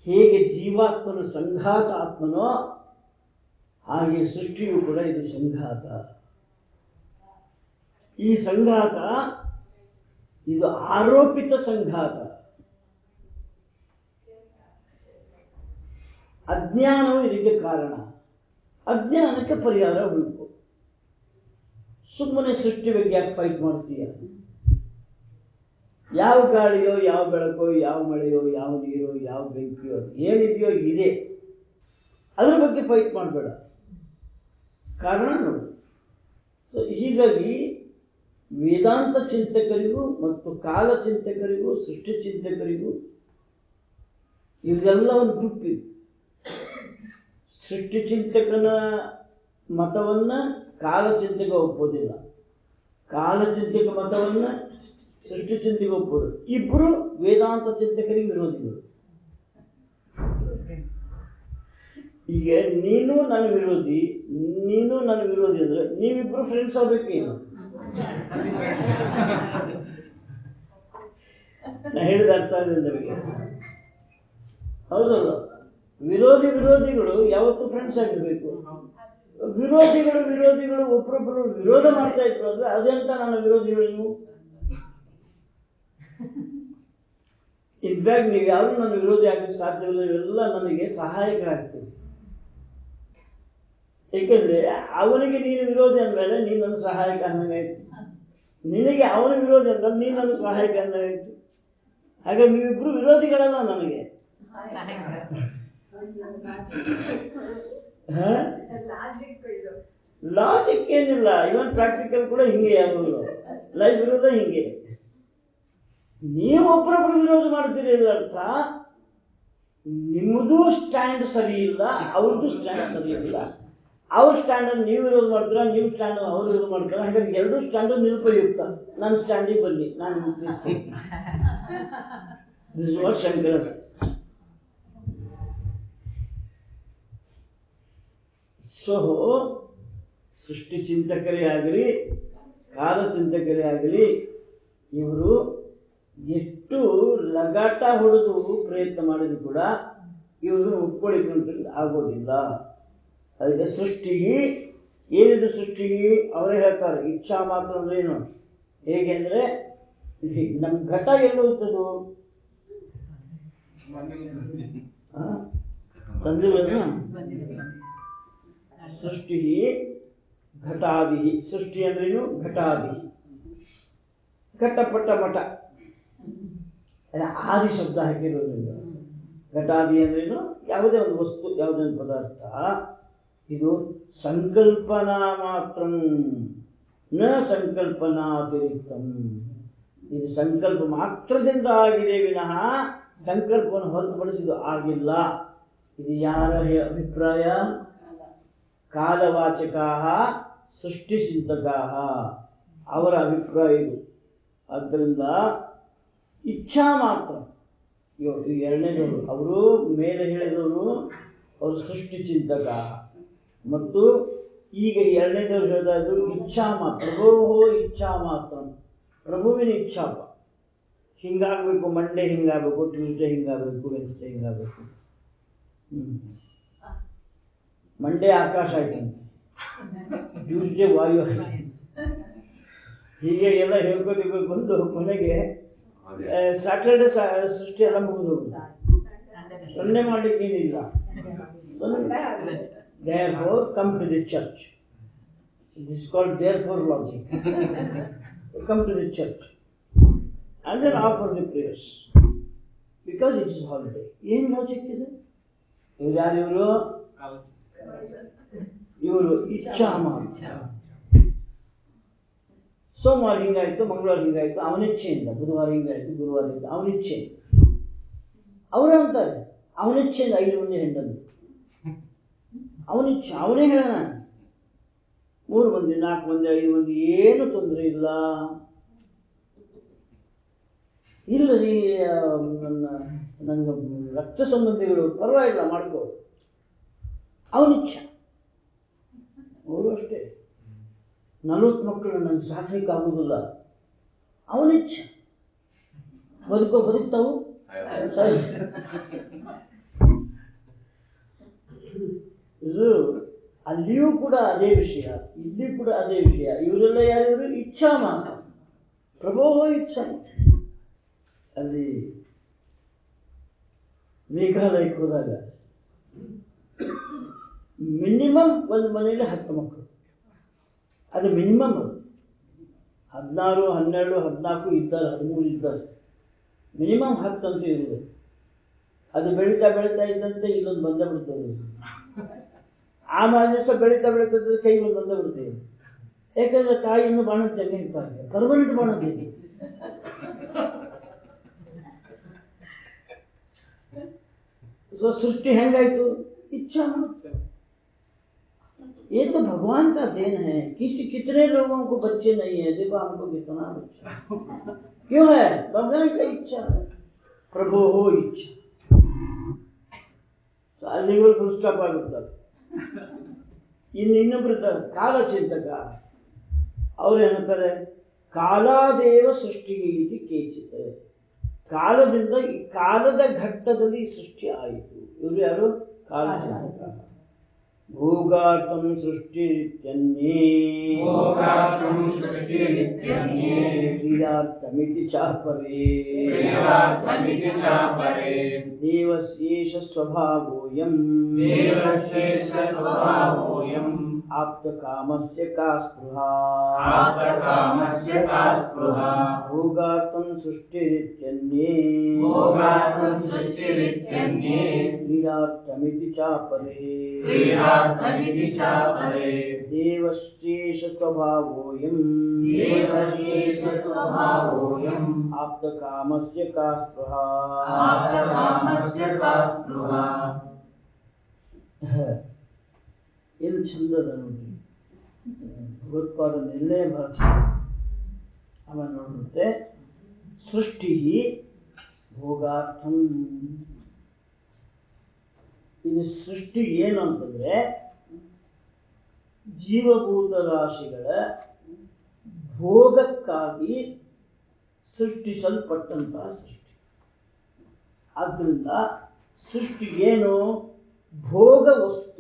ಹೇಗೆ ಜೀವಾತ್ಮನು ಸಂಘಾತ ಆತ್ಮನೋ ಹಾಗೆ ಸೃಷ್ಟಿಯು ಕೂಡ ಇದು ಸಂಘಾತ ಈ ಸಂಘಾತ ಇದು ಆರೋಪಿತ ಸಂಘಾತ ಅಜ್ಞಾನವು ಇದಕ್ಕೆ ಕಾರಣ ಅಜ್ಞಾನಕ್ಕೆ ಪರಿಹಾರ ಹುಡುಕು ಸುಮ್ಮನೆ ಸೃಷ್ಟಿ ಬಗ್ಗೆ ಯಾಕೆ ಫೈಟ್ ಮಾಡ್ತೀಯ ಯಾವ ಗಾಳಿಯೋ ಯಾವ ಬೆಳಕೋ ಯಾವ ಮಳೆಯೋ ಯಾವ ನೀರೋ ಯಾವ ಬೆಂಕಿಯೋ ಏನಿದೆಯೋ ಇದೆ ಅದ್ರ ಬಗ್ಗೆ ಫೈಟ್ ಮಾಡಬೇಡ ಕಾರಣ ನೋಡು So, ಹೀಗಾಗಿ ವೇದಾಂತ ಚಿಂತಕರಿಗೂ ಮತ್ತು ಕಾಲ ಚಿಂತಕರಿಗೂ ಸೃಷ್ಟಿ ಚಿಂತಕರಿಗೂ ಇವೆಲ್ಲ ಒಂದು ಗ್ರೂಪ್ ಇದೆ ಸೃಷ್ಟಿ ಚಿಂತಕನ ಮತವನ್ನ ಕಾಲ ಚಿಂತಕ ಒಪ್ಪೋದಿಲ್ಲ ಕಾಲ ಚಿಂತಕ ಮತವನ್ನ ಸೃಷ್ಟಿ ಚಿಂತಕ ಒಪ್ಪೋದು ಇಬ್ರು ವೇದಾಂತ ಚಿಂತಕರಿಗೆ ವಿರೋಧಿಗಳು ಈಗ ನೀನು ನನ್ನ ವಿರೋಧಿ ನೀನು ನನ್ನ ವಿರೋಧಿ ಅಂದ್ರೆ ನೀವಿಬ್ರು ಫ್ರೆಂಡ್ಸ್ ಆಗ್ಬೇಕೇನು ನಾ ಹೇಳಿದ ಅರ್ಥ ಆಗಿದೆ ನಿಮಗೆ ಹೌದಲ್ಲ ವಿರೋಧಿ ವಿರೋಧಿಗಳು ಯಾವತ್ತೂ ಫ್ರೆಂಡ್ಸ್ ಆಗಿರ್ಬೇಕು ವಿರೋಧಿಗಳು ವಿರೋಧಿಗಳು ಒಬ್ರೊಬ್ರು ವಿರೋಧ ಮಾಡ್ತಾ ಇದ್ರು ಅಂದ್ರೆ ಅದೆಂತ ನನ್ನ ವಿರೋಧಿಗಳು ನೀವು ಇನ್ಫ್ಯಾಕ್ಟ್ ನೀವು ಯಾರು ನನ್ನ ವಿರೋಧಿ ಆಗಕ್ಕೆ ಸಾಧ್ಯವಿಲ್ಲ ಇವೆಲ್ಲ ನನಗೆ ಸಹಾಯಕರಾಗ್ತೀವಿ ಏಕೆಂದ್ರೆ ಅವನಿಗೆ ನೀನು ವಿರೋಧಿ ಅಂದಮೇಲೆ ನೀನು ನನ್ನ ಸಹಾಯಕ ಅನ್ನಂಗಾಯ್ತು ನಿನಗೆ ಅವನ ವಿರೋಧಿ ಅಂದ್ರೆ ನೀನು ನನ್ನ ಸಹಾಯಕ ಅನ್ನಂಗಾಯ್ತು ಹಾಗೆ ನೀವಿಬ್ರು ವಿರೋಧಿಗಳಲ್ಲ ನನಗೆ ಹಾ ಲಾಜಿಕ್ ಇದು ಲಾಜಿಕ್ ಏನಿಲ್ಲ ಇವನ್ ಪ್ರಾಕ್ಟಿಕಲ್ ಕೂಡ ಹಿಂಗೆ ಯಾವಾಗಲೂ ಲೈಫ್ ಇರೋದೇ ಹಿಂಗೆ ನೀವು ಒಬ್ಬರೊಬ್ರು ವಿರೋಧ ಮಾಡ್ತೀರಿ ಇದರ ಅರ್ಥ ನಿಮ್ಮದು ಸ್ಟ್ಯಾಂಡ್ ಸರಿ ಇಲ್ಲ ಅವ್ರದ್ದು ಸ್ಟ್ಯಾಂಡ್ ಸರಿ ಇಲ್ಲ ಅವ್ರ ಸ್ಟ್ಯಾಂಡ್ ಅನ್ನು ನೀವು ವಿರೋಧ ಮಾಡ್ತೀರಾ ನೀವು ಸ್ಟ್ಯಾಂಡ್ ಅವ್ರು ವಿರೋಧ ಮಾಡ್ತೀರಾ ಹಾಗಾಗಿ ಎರಡೂ ಸ್ಟ್ಯಾಂಡ್ ನಿರುಪಯುಕ್ತ ನನ್ನ ಸ್ಟ್ಯಾಂಡಿಗೆ ಬನ್ನಿ ನಾನು ದಿಸ್ ವಾಟ್ ಶಂಕರ ಸೊ ಸೃಷ್ಟಿ ಚಿಂತಕರೇ ಆಗಲಿ ಕಾಲ ಚಿಂತಕರೇ ಆಗಲಿ ಇವರು ಎಷ್ಟು ಲಗಾಟ ಹೊಡೆದು ಪ್ರಯತ್ನ ಮಾಡಿದ್ರು ಕೂಡ ಇವರು ಒಪ್ಕೊಳ್ಳಿಕ್ಕೆ ಆಗೋದಿಲ್ಲ ಅದಕ್ಕೆ ಸೃಷ್ಟಿಗೆ ಏನಿದೆ ಸೃಷ್ಟಿಗೆ ಅವರೇ ಹೇಳ್ತಾರೆ ಇಚ್ಛಾ ಮಾತ್ರ ಅಂದ್ರೆ ಏನು ಹೇಗೆ ಅಂದ್ರೆ ಇದು ನಮ್ಮ ಘಟ ಎಲ್ಲ ಹೋಗ್ತದು ತಂದಿಲ್ಲ ಸೃಷ್ಟಿ ಘಟಾದಿ ಸೃಷ್ಟಿ ಅಂದ್ರೇನು ಘಟಾದಿ ಘಟ್ಟಪಟ್ಟ ಮಠ ಅಲ್ಲ, ಆದಿ ಶಬ್ದ ಹಾಕಿರೋದ್ರಿಂದ ಘಟಾದಿ ಅಂದ್ರೇನು ಯಾವುದೇ ಒಂದು ವಸ್ತು ಯಾವುದೇ ಒಂದು ಪದಾರ್ಥ ಇದು ಸಂಕಲ್ಪನಾ ಮಾತ್ರ ನ ಸಂಕಲ್ಪನಾತಿರಿಕ್ತಂ ಇದು ಸಂಕಲ್ಪ ಮಾತ್ರದಿಂದ ಆಗಿದೆ ವಿನಃ ಸಂಕಲ್ಪವನ್ನು ಹೊರತುಪಡಿಸಿದ್ದು ಆಗಿಲ್ಲ ಇದು ಯಾರ ಹೇ- ಅಭಿಪ್ರಾಯ ಕಾಲವಾಚಕಾ ಸೃಷ್ಟಿಚಿಂತಕಾ ಅವರ ಅಭಿಪ್ರಾಯ ಇದು ಆದ್ದರಿಂದ ಇಚ್ಛಾ ಮಾತ್ರ ಇವ್ರು ಈ ಎರಡನೇದವರು ಅವರು ಮೇಲೆ ಹೇಳಿದವರು ಅವರು ಸೃಷ್ಟಿ ಚಿಂತಕ ಮತ್ತು ಈಗ ಎರಡನೇದವರು ಹೇಳಿದ್ರು ಇಚ್ಛಾ ಮಾತ್ರ ಪ್ರಭೋ ಇಚ್ಛಾ ಮಾತ್ರ ಪ್ರಭುವಿನ ಇಚ್ಛಾಪ ಹಿಂಗಾಗಬೇಕು ಮಂಡೇ ಹಿಂಗಾಗಬೇಕು ಟ್ಯೂಸ್ಡೇ ಹಿಂಗಾಗಬೇಕು ವೆನ್ಸ್ಡೇ ಹಿಂಗಾಗಬೇಕು ಹ್ಮ್ ಮಂಡೇ ಆಕಾಶ ಆಯ್ತಂತೆ ಟ್ಯೂಸ್ಡೇ ವಾಯು ಆಯ್ತು ಹೀಗೆ ಎಲ್ಲ ಹೇಳ್ಕೊಂಡು ಬಂದು ಕೊನೆಗೆ ಸ್ಯಾಟರ್ಡೆ ಸೃಷ್ಟಿ ಎಲ್ಲ ಮುಗಿದು ಹೋಗುತ್ತೆ ಸೊನ್ನೆ ಮಾಡ್ಲಿಕ್ಕೆ ಏನಿಲ್ಲ therefore come to the church it is called therefore logic come to the church and then offer the prayers because it is holiday ಏನ್ ಲಾಜಿಕ್ ಇದೆ ಇವ್ರು ಯಾರು ಇವರು ಇವರು ಇಚ್ಛಾ ಮಾತ್ರ ಸೋಮವಾರ ಹಿಂಗಾಯ್ತು ಮಂಗಳವಾರ ಹಿಂಗಾಯ್ತು ಅವನಿಚ್ಛೆಯಿಂದ ಬುಧವಾರ ಹಿಂಗಾಯ್ತು ಗುರುವಾರ ಹಿಂಗ ಅವನಿಚ್ಛೆಯಿಂದ ಅವರು ಅಂತಾರೆ ಅವನಿಚ್ಛೆಯಿಂದ ಐದು ಮಂದಿ ಹೆಂಡಂದು ಅವನಿಚ್ಛೆ ಅವನೇ ಹೇಳೋಣ ಮೂರು ಮಂದಿ ನಾಲ್ಕು ಮಂದಿ ಐದು ಮಂದಿ ಏನು ತೊಂದರೆ ಇಲ್ಲ ಇಲ್ಲ ರೀ ಆ, ನನ್ನ ನನ್ನ ರಕ್ತ ಸಂಬಂಧಿಗಳು ಪರವಾಗಿಲ್ಲ ಮಾಡ್ಕೋ ಅವನಿಚ್ಛ ಅವರು ಅಷ್ಟೇ ನಲವತ್ತು ಮಕ್ಕಳು ನಂಗೆ ಸಾಕ್ಲಿಕ್ಕೆ ಆಗುದಿಲ್ಲ ಅವನಿಚ್ಛ ಬದುಕೋ ಬದುಕ್ತಾವು ಸಾಯ್. ಇದು ಅಲ್ಲಿಯೂ ಕೂಡ ಅದೇ ವಿಷಯ ಇಲ್ಲಿ ಕೂಡ ಅದೇ ವಿಷಯ ಇವರೆಲ್ಲ ಯಾರಿವರು ಇಚ್ಛಾ ಮಾತ್ರ ಪ್ರಭೋ ಇಚ್ಛಾ ಅಲ್ಲಿ ಮೇಘಾಲಯಕ್ಕೆ ಹೋದಾಗ ಮಿನಿಮಮ್ ಒಂದು ಮನೆಯಲ್ಲಿ ಹತ್ತು ಮಕ್ಕಳು ಅದು ಮಿನಿಮಮ್ ಅದು ಹದಿನಾರು ಹನ್ನೆರಡು ಹದಿನಾಲ್ಕು ಇದ್ದಾರೆ ಹದಿಮೂರು ಇದ್ದಾರೆ ಮಿನಿಮಮ್ ಹತ್ತು ಅಂತ ಇರುವುದು ಅದು ಬೆಳೀತಾ ಬೆಳೀತಾ ಇದ್ದಂತೆ ಇಲ್ಲೊಂದು ಬಂದ ಬಿಡ್ತದೆ ಆ ಮಾರನೇ ದಿವಸ ಬೆಳೀತಾ ಬೆಳೀತಾ ಇದ್ದಂತೆ ಕೈ ಒಂದು ಬಂದ ಬಿಡ್ತದೆ ಯಾಕಂದ್ರೆ ತಾಯಿಯನ್ನು ಬಾಣದ್ದಂಗೆ ಇರ್ತಾರೆ ಪರ್ಮನೆಂಟ್ ಬಾಣದ್ದಂಗೆ ಸೊ सृष्टि ಹೆಂಗಾಯ್ತು इच्छा ये तो भगवान का देन है किसी कितने लोगों को बच्चे नहीं है देखो हमको कितना बच्चा क्यों है भगवान का इच्छा है प्रभु हो इच्छा So, ಅಲ್ಲಿಗೂ ಫುಲ್ ಸ್ಟಾಪ್ ಆಗಿರ್ತಾರೆ ಇನ್ನು ಇನ್ನೊಬ್ರು ಇರ್ತಾರೆ ಕಾಲಚಿಂತಕ ಅವ್ರು ಏನಂತಾರೆ ಕಾಲಾದೇವ ಸೃಷ್ಟಿಗೆ ಇತಿ ಕೇಚಿತ ಕಾಲದಿಂದ ಈ ಕಾಲದ ಘಟ್ಟದಲ್ಲಿ ಈ ಸೃಷ್ಟಿ ಆಯಿತು ಇವರು ಯಾರು ಕಾಲಚಿಂತಕ ಭೋಗಾರ್ಥಂ ಸೃಷ್ಟಿರಿತ್ಯನ್ಯೇ ಭೋಗಾರ್ಥಂ ಸೃಷ್ಟಿರಿತ್ಯನ್ಯೇ ಕ್ರೀಡಾರ್ಥಮಿತಿ ಚಾಪರೇ ಕ್ರೀಡಾರ್ಥಮಿತಿ ಚಾಪರೇ ದೇವಸ್ಯೇಷ ಸ್ವಭಾವೋಯಂ ದೇವಸ್ಯೇಷ ಸ್ವಭಾವೋಯಂ ಆಪ್ತಕಾಮಸ್ಯ ಕಾ ಸ್ಪೃಹಾ ಆಪ್ತಕಾಮಸ್ಯ ಕಾ ಸ್ಪೃಹಾ ಭೋಗಾರ್ಥಂ ಸೃಷ್ಟಿರಿತ್ಯನ್ಯೇ ಭೋಗಾರ್ಥಂ ಸೃಷ್ಟಿರಿತ್ಯನ್ಯೇ ಕ್ರೀಡಾರ್ಥಮಿತಿ ಚಾಪರೇ ಕ್ರೀಡಾರ್ಥಮಿತಿ ಚಾಪರೇ ದೇವಶೇಷ ಸ್ವಭಾವೋಯಂ ದೇವಶೇಷ ಸ್ವಭಾವೋಯಂ ಆಪ್ತಕಾಮಸ್ಯ ಕಾ ಸ್ಪೃಹಾ ಆಪ್ತಕಾಮಸ್ಯ ಕಾ ಸ್ಪೃಹಾ ಏನು ಚಂದದ ನೋಡಿ ಭಗವತ್ಪಾದ ನಿರ್ಣಯ ಬಹಳ ಚಂದ ಆಮೇಲೆ ನೋಡುತ್ತೆ ಸೃಷ್ಟಿ ಭೋಗಾರ್ಥಂ ಇದು ಸೃಷ್ಟಿ ಏನು ಅಂತಂದ್ರೆ ಜೀವಭೂತ ರಾಶಿಗಳ ಭೋಗಕ್ಕಾಗಿ ಸೃಷ್ಟಿಸಲ್ಪಟ್ಟಂತಹ ಸೃಷ್ಟಿ ಆದ್ದರಿಂದ ಸೃಷ್ಟಿ ಏನು ಭೋಗ ವಸ್ತು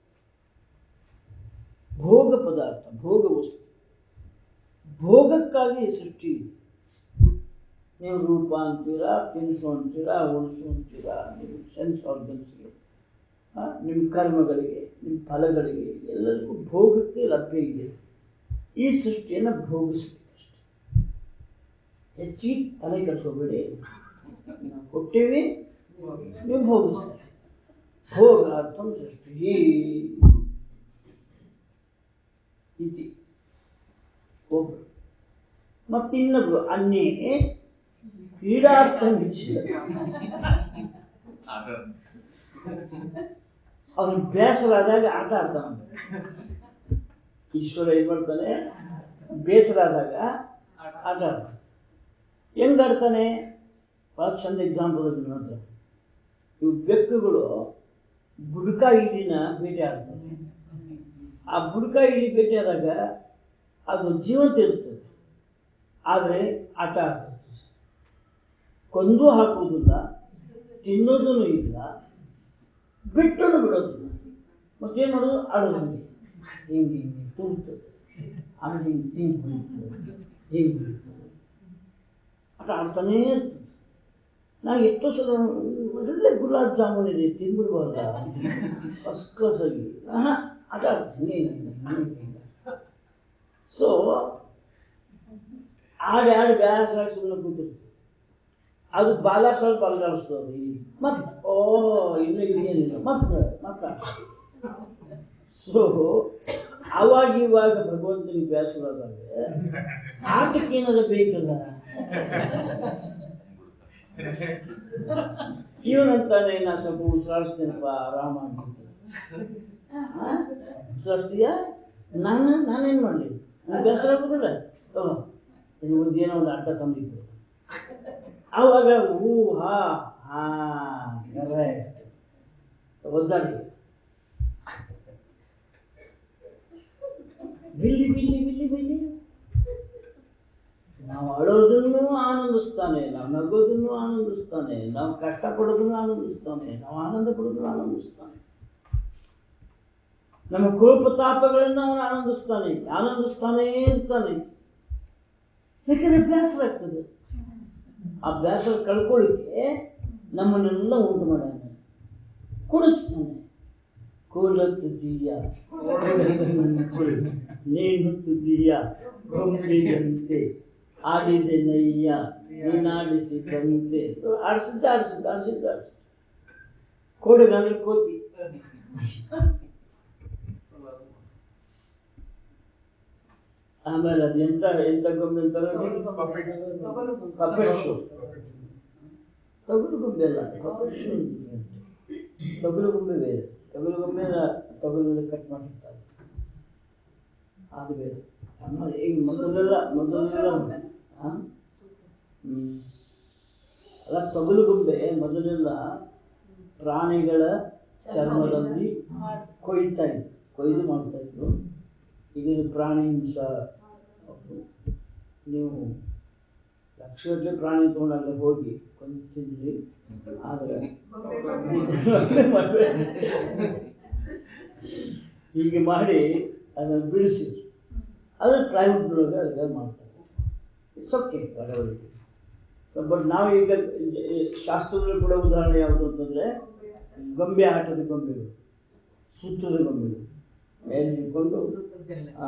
ಭೋಗ ಪದಾರ್ಥ ಭೋಗ ವಸ್ತು ಭೋಗಕ್ಕಾಗಿ ಈ ಸೃಷ್ಟಿ ಇದೆ ನೀವು ರೂಪ ಅಂತೀರಾ ತಿನಿಸು ಅಂತೀರಾ ಉಳಿಸು ಅಂತೀರಾ ನಿಮ್ಮ ಸೆನ್ಸ್ ಆರ್ಗನ್ಸ್ಗೆ ನಿಮ್ಮ ಕರ್ಮಗಳಿಗೆ ನಿಮ್ಮ ಫಲಗಳಿಗೆ ಎಲ್ಲರಿಗೂ ಭೋಗಕ್ಕೆ ಲಭ್ಯ ಇದೆ ಈ ಸೃಷ್ಟಿಯನ್ನು ಭೋಗಿಸ್ಬೇಕಷ್ಟೆ ಹೆಚ್ಚಿಗೆ ತಲೆ ಕಟ್ಕೋಬೇಡಿ ನಾವು ಕೊಟ್ಟೇವಿ ನೀವು ಭೋಗಿಸ್ತಾರೆ ಭೋಗಾರ್ಥಂ ಸೃಷ್ಟಿ ಇತಿ ಒಬ್ರು ಮತ್ತಿನ್ನೊಬ್ರು ಅನ್ನೇ ಕ್ರೀಡಾರ್ಥಂ ಇಚ್ಛೆ ಅವನು ಬೇಸರಾದಾಗ ಆಟ ಆಡ್ತಾನ ಈಶ್ವರ ಏನ್ ಮಾಡ್ತಾನೆ ಬೇಸರ ಆದಾಗ ಆಟ ಆಡ್ತಾನೆ ಹೆಂಗ್ ಆಡ್ತಾನೆ ಬಹಳ ಚಂದ ಎಕ್ಸಾಂಪಲ್ ನನ್ನ ಹತ್ರ ಇವು ಬೆಕ್ಕುಗಳು ಬುಡಕ ಇಲಿನ ಭೇಟಿ ಆಡ್ತವೆ ಆ ಬುಡಕ ಇಲಿ ಭೇಟಿ ಆದಾಗ ಅದು ಜೀವಂತ ಇರ್ತದೆ ಆದರೆ ಆಟ ಆಡ್ತದೆ ಕೊಂದು ಹಾಕುವುದಿಲ್ಲ ತಿನ್ನೋದೂ ಇಲ್ಲ ಬಿಟ್ಟು ಬಿಡೋದಿಲ್ಲ ಮತ್ತೇನು ಮಾಡೋದು ಆಡೋದು ಹಂಗೆ ಹಿಂಗೆ ಹಿಂಗೆ ತುಳ್ತದೆ ಆಮೇಲೆ ಹಿಂಗೆ ಹಿಂಗೆ ಹೊಡಿತದೆ ಹಿಂಗೆ ಹೊಡಿತದೆ ಆಟ ಆಡ್ತಾನೇ ಇರ್ತದೆ ನಾ ಎಷ್ಟೋ ಸಲ ಒಳ್ಳೆ ಗುಲಾಬ್ ಜಾಮೂನ್ ಇದೆ ತಿಂದ್ಬಿಡ್ಬಾರ್ದ ಫಸ್ಟ್ ಕ್ಲಾಸ್ ಆಗಿ ಆಹಾ, ಆಟ ಆಡ್ತೀನಿ ಸೊ ಆಡಿ ಆಡಿ ಬ್ಯಾಸರಾಗಿ ಸುಮ್ಮನೆ ಕೂತಿರ್ತೀವಿ ಅದು ಬಾಲ ಸ್ವಲ್ಪ ಅಲ್ಗಾಡಿಸ್ತದೆ ಮತ್ ಓ ಇಲ್ಲ ಏನಿಲ್ಲ ಮತ್ತೆ ಮತ್ತ ಸೊ ಅವಾಗ ಇವಾಗ ಭಗವಂತನಿಗೆ ಬೇಸರದಾಗ ಆಟಕ್ಕೆ ಏನಾದ್ರು ಬೇಕಲ್ಲ ಇವನಂತಾನೆ ನಾ ಸ್ವಲ್ಪ ಉಸಿರಾಡಿಸ್ತೇನಪ್ಪ ಆರಾಮಾಗಿ ಉಸಿರಾಡ್ತೀಯ ನಾನು ನಾನೇನ್ ಮಾಡ್ಲಿ ನನ್ ಬೇಸರ ಆಗೋದಿಲ್ಲ ಓ ಇದು ಒಂದು ಏನೋ ಒಂದು ಅಡ್ಡ ತಂದಿದ್ದು ಆವಾಗ ಹೂ ಹಾ ಹಾ ಕರೆಕ್ಟ್ ಒದ್ದಾಡಿ ಬಿಲ್ಲಿ ಬಿಲ್ಲಿ ಬಿಲ್ಲಿ ಬಿಲ್ಲಿ ನಾವು ಅಳೋದನ್ನು ಆನಂದಿಸ್ತಾನೆ ನಾವು ನಗೋದನ್ನು ಆನಂದಿಸ್ತಾನೆ ನಾವು ಕಷ್ಟಪಡೋದನ್ನು ಆನಂದಿಸ್ತಾನೆ ನಾವು ಆನಂದ ಪಡೋದನ್ನು ಆನಂದಿಸ್ತಾನೆ ನಮ್ಮ ಕೋಪತಾಪಗಳನ್ನು ಅವನು ಆನಂದಿಸ್ತಾನೆ ಆನಂದಿಸ್ತಾನೆ ಇರ್ತಾನೆ ಯಾಕಂದ್ರೆ ಬೇಸರ ಆಗ್ತದೆ ಆ ಬೇಸರ ಕಳ್ಕೊಳ್ಳಿಕ್ಕೆ ನಮ್ಮನ್ನೆಲ್ಲ ಉಂಟು ಮಾಡ್ಯಾನೆ ಕುಡಿಸ್ತಾನೆ ಕೋಲತ್ತುದೀಯ ನೀನು ತುದಿಯ ಗೊಂಬೆಯಂತೆ ಆಡಿದೆ ನಯ್ಯ ನೀನಾಡಿಸಿದಂತೆ ಆಡಿಸಿದ್ದ ಆಡಿಸಿದ್ದ ಆಡಿಸಿದ್ದ ಆಡಿಸಿದ್ದ ಕೋಡಿಗಂದ್ರೆ ಕೋತಿ ಆಮೇಲೆ ಅದು ಎಂತ ಎಂತ ಗೊಂಬೆ ಅಂತಾರೆ ಪಪೆಟ್ ಶೋ ತೊಗಲು ಗೊಂಬೆ ಅಲ್ಲ ಪಪೆಟ್ ಶೋ ತೊಗಲು ಗೊಂಬೆ ಬೇರೆ ತೊಗಲು ಗೊಂಬೆ ತೊಗಲಲ್ಲಿ ಕಟ್ ಮಾಡಿರ್ತಾರೆ ಅದು ಬೇರೆ ಅಮ್ಮ ಈಗ ಮೊದಲೆಲ್ಲ ಮೊದಲೆಲ್ಲ ಆ? ಹ್ಮ್ ಅಲ್ಲ ತೊಗಲು ಗೊಂಬೆ ಮೊದಲೆಲ್ಲ ಪ್ರಾಣಿಗಳ ಚರ್ಮದಲ್ಲಿ ಕೊಯ್ತಾ ಇದ್ರು ಕೊಯ್ದು ಮಾಡ್ತಾ ಇದ್ರು ಈಗಿನ ಪ್ರಾಣಿ ಹಿಂಸ ನೀವು ಲಕ್ಷಗಟ್ಟಲೆ ಪ್ರಾಣಿ ತಗೊಂಡಲ್ಲ ಹೋಗಿ ಕೊಂದು ತಿಂದ್ರಿ ಆದರೆ ಹೀಗೆ ಮಾಡಿ ಅದನ್ನು ಬಿಡಿಸಿದ್ರು ಅದು ಪ್ಲೈವುಡ್ನೊಳಗೆ ಅದಕ್ಕೆ ಮಾಡ್ತಾರೆ ಇಟ್ಸ್ ಓಕೆ ಬಟ್ ನಾವು ಈಗ ಶಾಸ್ತ್ರದಲ್ಲಿ ಕೂಡ ಉದಾಹರಣೆ ಯಾವುದು ಅಂತಂದ್ರೆ ಗೊಂಬೆ ಆಟದ ಗೊಂಬೆಗಳು ಸುತ್ತದ ಗೊಂಬೆಗಳು ಮೇಲೆ ಹಿಡ್ಕೊಂಡು ಆ,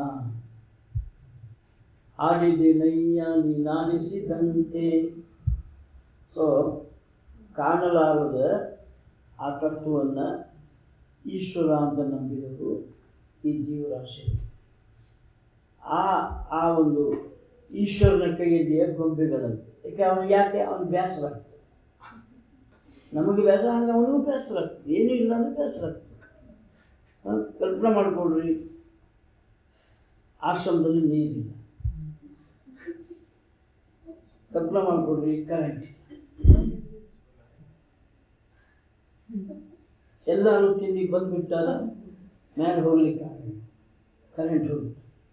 ಆಡಿದೆ ನಯ್ಯ ನೀನಾಡಿಸಿದಂತೆ ಸೊ ಕಾಣಲಾರದ ಆ ತತ್ವವನ್ನ ಈಶ್ವರ ಅಂತ ನಂಬಿದವರು ಈ ಜೀವರಾಶಿ ಆ ಆ ಒಂದು ಈಶ್ವರನ ಕೈಯಲ್ಲಿ ಗೊಂಬೆಗಳಂತೆ ಯಾಕೆ ಅವನು ಯಾಕೆ ಅವನು ಬೇಸರ ಆಗ್ತದೆ ನಮಗೆ ಬೇಸರ ಅಂದ್ರೆ ಅವನಿಗೂ ಬೇಸರ ಆಗ್ತದೆ ಏನೂ ಇಲ್ಲ ಅಂದ್ರೆ ಬೇಸರ ಆಗ್ತದೆ ಹ? ಕಲ್ಪನೆ ಮಾಡ್ಕೊಳ್ರಿ ಆಶ್ರಮದಲ್ಲಿ ನೀರಿಲ್ಲ ಕಲ್ಪನೆ ಮಾಡ್ಕೊಳ್ರಿ ಕರೆಂಟ್ ಎಲ್ಲರೂ ತಿಂಡಿ ಬಂದ್ಬಿಟ್ಟಾರ ಮೇಲೆ ಹೋಗ್ಲಿಕ್ಕೆ ಕರೆಂಟ್ ಹೋಗಿ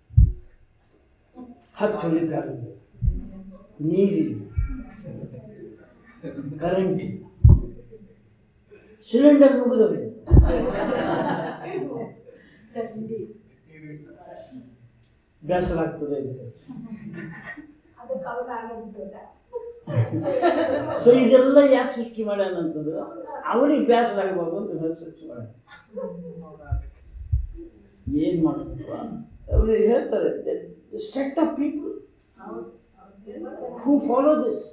ಹತ್ತು ಹೋಗ್ಲಿಕ್ಕೆ ನೀರಿಲ್ಲ ಕರೆಂಟ್ ಇಲ್ಲ ಸಿಲಿಂಡರ್ ಮುಗಿದವೆ ಬೇಸರ ಆಗ್ತದೆ ಇದು. ಅದಕ್ಕೆ ಅವ್ರು ಆನಂದಿಸೋದ ಸೊ ಇದೆಲ್ಲ ಯಾಕೆ ಸೃಷ್ಟಿ ಮಾಡ್ಯಾನ ಅಂತಂದ್ರೆ ಅವನಿಗೆ ಬೇಸರ ಆಗಬಾರ್ದು ಅಂತ ಇದನ್ನ ಸೃಷ್ಟಿ ಮಾಡ್ಯಾನ ಏನ್ ಮಾಡಬೇಕು ಅವರು ಹೇಳ್ತಾರೆ ಸೆಟ್ ಆಫ್ ಪೀಪಲ್ ಹೌದು ತುಂಬಾ ಚೆನ್ನಾಗಿ ಹೂ ಫಾಲೋ ದಿಸ್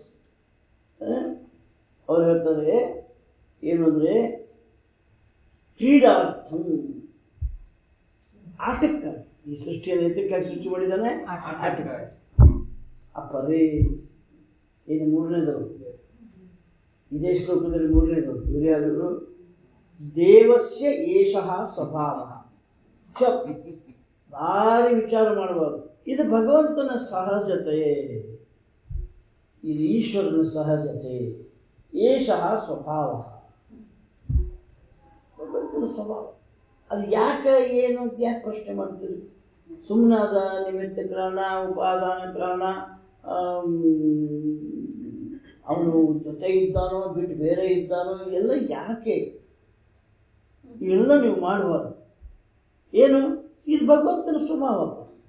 ಅವ್ರು ಹೇಳ್ತಾರೆ ಏನು ಅಂದ್ರೆ ಕ್ರೀಡಾರ್ಥಂ ಆಟಕ್ಕಾಗಿ ಈ ಸೃಷ್ಟಿಯನ್ನು ಎದಕ್ಕಾಗಿ ಸೃಷ್ಟಿ ಮಾಡಿದ್ದಾನೆ ಆಟಕ್ಕಾಗಿ ಅಪರೇ ಏನು ಮೂರನೇದವರು ಇದೇ ಶ್ಲೋಕದಲ್ಲಿ ಮೂರನೇದವರು ಇವರು ಯಾರು ದೇವಸ್ಯ ಏಷಃ ಸ್ವಭಾವ ಚ ಭಾರಿ ವಿಚಾರ ಮಾಡಬಾರ್ದು ಇದು ಭಗವಂತನ ಸಹಜತೆ ಇದು ಈಶ್ವರನ ಸಹಜತೆ ಏಷಃ ಸ್ವಭಾವ ಭಗವಂತನ ಸ್ವಭಾವ ಅದು ಯಾಕೆ ಏನು ಅಂತ ಯಾಕೆ ಪ್ರಶ್ನೆ ಮಾಡ್ತೀರಿ ಸುಮ್ಮನಾದ ನಿಮಿತ್ತ ಕಾರಣ ಉಪಾದಾನ ಕಾರಣ ಅವನು ಜೊತೆ ಇದ್ದಾನೋ ಬಿಟ್ಟು ಬೇರೆ ಇದ್ದಾನೋ ಎಲ್ಲ ಯಾಕೆ ಇವೆಲ್ಲ ನೀವು ಮಾಡಬಾರ್ದು ಏನು ಇದು ಭಗವಂತನ ಸ್ವಭಾವ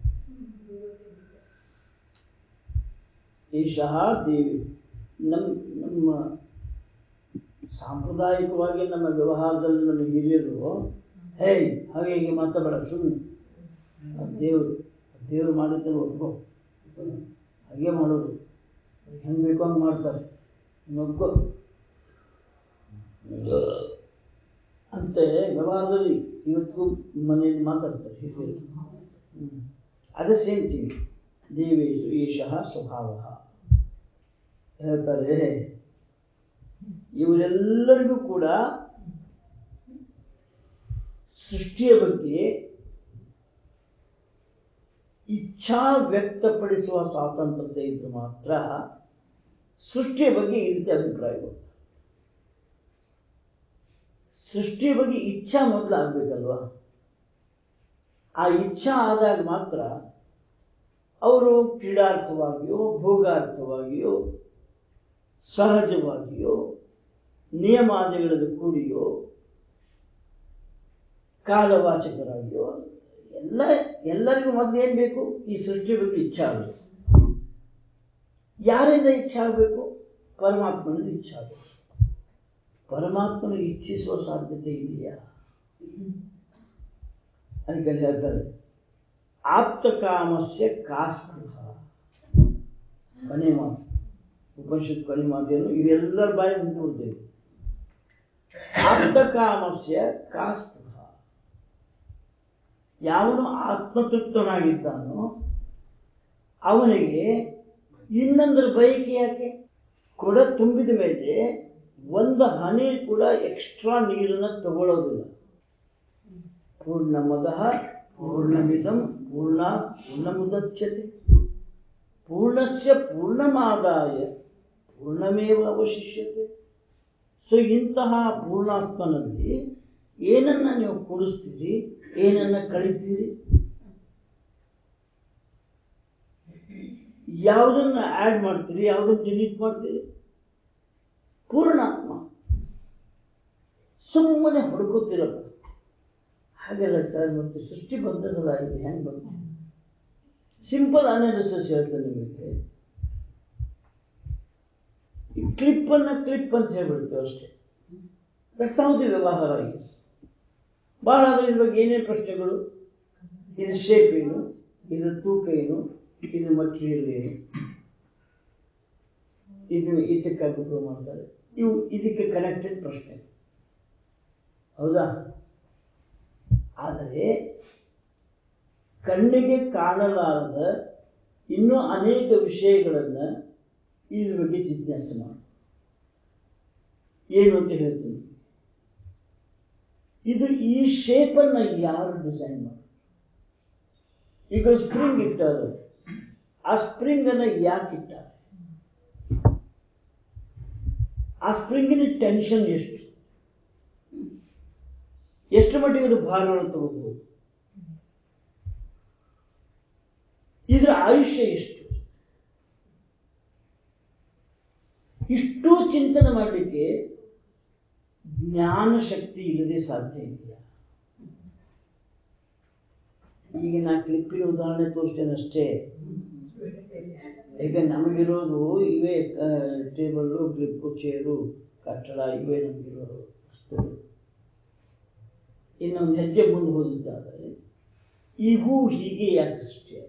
ಈಶಃ ದೇವಿ ನಮ್ಮ ನಮ್ಮ ಸಾಂಪ್ರದಾಯಿಕವಾಗಿ ನಮ್ಮ ವ್ಯವಹಾರದಲ್ಲಿ ನಮ್ಮ ಹಿರಿಯರು ಹೇ ಹಾಗೆ ಹೀಗೆ ಮಾತಾಡಬೇಡ ಸುಮ್ಮನೆ ದೇವರು ದೇವರು ಮಾಡಿದ್ದನ್ನು ಒಪ್ಕೋ ಹಾಗೆ ಮಾಡೋದು ಹೆಂಗೆ ಬೇಕೋ ಹಂಗೆ ಮಾಡ್ತಾರೆ ಒಪ್ಕೋ ಅಂತೆ ವ್ಯವಹಾರದಲ್ಲಿ ಇವತ್ತಿಗೂ ಮನೆಯಲ್ಲಿ ಮಾತಾಡ್ತಾರೆ ಹಿರಿಯರು ಹ್ಮ್. ಅದೇ ಸೇಮ್ ಥಿಂಗ್ ದೇವೇಶು ಈಶಃ ಸ್ವಭಾವ ಹೇಳ್ತಾರೆ ಇವರೆಲ್ಲರಿಗೂ ಕೂಡ ಸೃಷ್ಟಿಯ ಬಗ್ಗೆ ಇಚ್ಛಾ ವ್ಯಕ್ತಪಡಿಸುವ ಸ್ವಾತಂತ್ರ್ಯತೆ ಇದ್ರೆ ಮಾತ್ರ ಸೃಷ್ಟಿಯ ಬಗ್ಗೆ ಈ ರೀತಿ ಅಭಿಪ್ರಾಯ ಬರುತ್ತೆ ಸೃಷ್ಟಿಯ ಬಗ್ಗೆ ಇಚ್ಛಾ ಮೊದಲು ಆಗ್ಬೇಕಲ್ವಾ ಆ ಇಚ್ಛಾ ಆದಾಗ ಮಾತ್ರ ಅವರು ಕ್ರೀಡಾರ್ಥವಾಗಿಯೋ ಭೋಗಾರ್ಥವಾಗಿಯೋ ಸಹಜವಾಗಿಯೋ ನಿಯಮಾದಿಗಳಲ್ಲಿ ಕೂಡಿಯೋ ಕಾಲವಾಚಕರಾಗಿಯೋ ಎಲ್ಲ ಎಲ್ಲರಿಗೂ ಮೊದಲು ಏನ್ ಬೇಕು ಈ ಸೃಷ್ಟಿ ಬಗ್ಗೆ ಇಚ್ಛೆ ಆಗಬೇಕು ಯಾರಿಂದ ಇಚ್ಛೆ ಆಗಬೇಕು ಪರಮಾತ್ಮನಿಂದ ಇಚ್ಛೆ ಆಗಬೇಕು ಪರಮಾತ್ಮನ ಇಚ್ಛಿಸುವ ಸಾಧ್ಯತೆ ಇದೆಯಾ ಅದಕ್ಕೆ ಹೇಳ್ತಾರೆ ಆಪ್ತ ಕಾಮಸ್ಯ ಕಾಸ್ಪೃಹ ಕೊನೆ ಮಾತು ಉಪನಿಷತ್ ಕೊನೆ ಮಾತೇನು ಇವೆಲ್ಲರ ಬಾಯಿ ನಿಂತು ಬಿಡ್ತೇವೆ ಆಪ್ತ ಕಾಮಸ್ಯ ಕಾಸ್ಪೃಹ ಯಾವನು ಆತ್ಮತೃಪ್ತನಾಗಿದ್ದಾನೋ ಅವನಿಗೆ ಇನ್ನೊಂದರ ಬಯಕೆ ಯಾಕೆ ಕೊಡ ತುಂಬಿದ ಮೇಲೆ ಒಂದು ಹನಿ ಕೂಡ ಎಕ್ಸ್ಟ್ರಾ ನೀರನ್ನ ತಗೊಳ್ಳೋದಿಲ್ಲ ಪೂರ್ಣಮದ ಪೂರ್ಣಮಿದಂ ಪೂರ್ಣ ಪೂರ್ಣಮುದಚ್ಯತೆ ಪೂರ್ಣಸ್ಯ ಪೂರ್ಣಮಾದಾಯ ಪೂರ್ಣಮೇವ ಅವಶಿಷ್ಯತೆ ಸೊ ಇಂತಹ ಪೂರ್ಣಾತ್ಮನಲ್ಲಿ ಏನನ್ನ ನೀವು ಕೂಡಿಸ್ತೀರಿ ಏನನ್ನ ಕಳಿತೀರಿ ಯಾವುದನ್ನ ಆಡ್ ಮಾಡ್ತೀರಿ ಯಾವುದನ್ನ ಡಿಲೀಟ್ ಮಾಡ್ತೀರಿ ಪೂರ್ಣಾತ್ಮ ಸುಮ್ಮನೆ ಹುಡುಕುತ್ತಿರಲ್ಲ ಹಾಗೆಲ್ಲ ಸರ್ ಮತ್ತೆ ಸೃಷ್ಟಿ ಬಂದದಲ್ಲ ಇದು ಹೆಂಗ್ ಬಂತು ಸಿಂಪಲ್ ಅನಾಲಿಸಿಸ್ ಹೇಳ್ತೇನೆ ನಿಮಗೆ ಈ ಕ್ಲಿಪ್ ಅನ್ನ ಕ್ಲಿಪ್ ಅಂತ ಹೇಳ್ಬಿಡ್ತೇವೆ ಅಷ್ಟೇ ದಟ್ಸ್ ಹೌ ದಿ ವ್ಯವಹಾರ is. ಬಹಳ ಆದ್ರೆ ಇದ್ರ ಬಗ್ಗೆ ಏನೇನು ಪ್ರಶ್ನೆಗಳು ಇದು ಶೇಪ್ ಏನು ಇದು ತೂಕ ಏನು ಇದು ಮಟೀರಿಯಲ್ ಏನು ಇದನ್ನು ಇದಕ್ಕಾಗಿ ಉಪಯೋಗ ಮಾಡ್ತಾರೆ ಇವು ಇದಕ್ಕೆ ಕನೆಕ್ಟೆಡ್ ಪ್ರಶ್ನೆ ಹೌದಾ ಆದರೆ ಕಣ್ಣಿಗೆ ಕಾಣಲಾರದ ಇನ್ನೂ ಅನೇಕ ವಿಷಯಗಳನ್ನ ಇದ್ರ ಬಗ್ಗೆ ಜಿಜ್ಞಾಸೆ ಮಾಡಿ ಏನು ಅಂತ ಹೇಳ್ತೀನಿ ಇದು ಈ ಶೇಪನ್ನ ಯಾರು ಡಿಸೈನ್ ಮಾಡಿ ಈಗ ಸ್ಪ್ರಿಂಗ್ ಇಟ್ಟಾರೆ ಆ ಸ್ಪ್ರಿಂಗ್ ಅನ್ನ ಯಾಕೆ ಇಟ್ಟಾರೆ ಆ ಸ್ಪ್ರಿಂಗಿನ ಟೆನ್ಷನ್ ಎಷ್ಟು ಎಷ್ಟು ಮಟ್ಟಿಗೆ ಅದು ಭಾರವನ್ನು ತಗೋಬಹುದು ಇದರ ಆಯುಷ್ಯ ಎಷ್ಟು ಇಷ್ಟು ಚಿಂತನೆ ಮಾಡಲಿಕ್ಕೆ ಜ್ಞಾನ ಶಕ್ತಿ ಇಲ್ಲದೆ ಸಾಧ್ಯ ಇದೆಯಾ ಈಗ ನಾ ಕ್ಲಿಪ್ಪಿನ ಉದಾಹರಣೆ ತೋರಿಸ್ತೇನೆ ಅಷ್ಟೇ ಈಗ ನಮಗಿರೋದು ಇವೇ ಟೇಬಲ್ಲು ಕ್ಲಿಪ್ಪು ಚೇರು ಕಟ್ಟಡ ಇವೇ ನಮಗಿರೋ ವಸ್ತುಗಳು ಇನ್ನೊಂದು ಹೆಜ್ಜೆ ಮುಂದೆ ಹೋದಿದ್ದಾದರೆ ಈ ಹೂ ಹೀಗೆ ಯಾಕೆ ಸೃಷ್ಟಿಯಾಗಿದೆ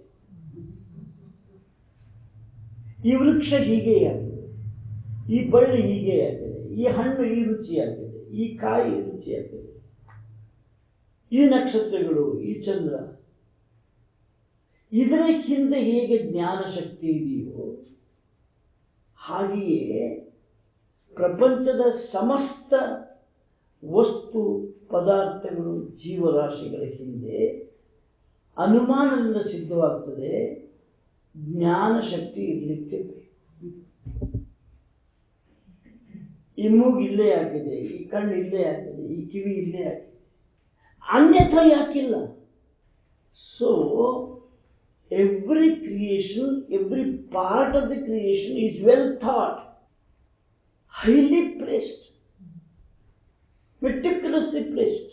ಈ ವೃಕ್ಷ ಹೀಗೆ ಯಾಕಿದೆ ಈ ಬಳ್ಳಿ ಹೀಗೆ ಯಾಕಿದೆ ಈ ಹಣ್ಣು ಈ ರುಚಿಯಾಗಿದೆ ಈ ಕಾಯಿ ಈ ರುಚಿಯಾಗಿದೆ ಈ ನಕ್ಷತ್ರಗಳು ಈ ಚಂದ್ರ ಇದರ ಹಿಂದೆ ಹೇಗೆ ಜ್ಞಾನ ಶಕ್ತಿ ಇದೆಯೋ ಹಾಗೆಯೇ ಪ್ರಪಂಚದ ಸಮಸ್ತ ವಸ್ತು ಪದಾರ್ಥಗಳು ಜೀವರಾಶಿಗಳ ಹಿಂದೆ ಅನುಮಾನದಿಂದ ಸಿದ್ಧವಾಗ್ತದೆ ಜ್ಞಾನ ಶಕ್ತಿ ಇರಲಿಕ್ಕೆ ಬೇಕು ಈ ಮೂಗು ಇಲ್ಲೇ ಹಾಕಿದೆ ಈ ಕಣ್ಣು ಇಲ್ಲೇ ಹಾಕಿದೆ ಈ ಕಿವಿ ಇಲ್ಲೇ ಹಾಕಿದೆ ಅನ್ಯಥ ಯಾಕಿಲ್ಲ so every creation every part of the creation is well thought highly placed meticulously placed.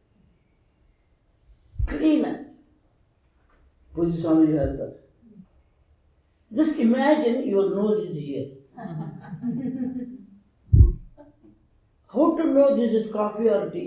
Clean. Puji Swami ಹೇಳ್ತಾರೆ Just imagine your nose is here. How to know this is coffee or tea?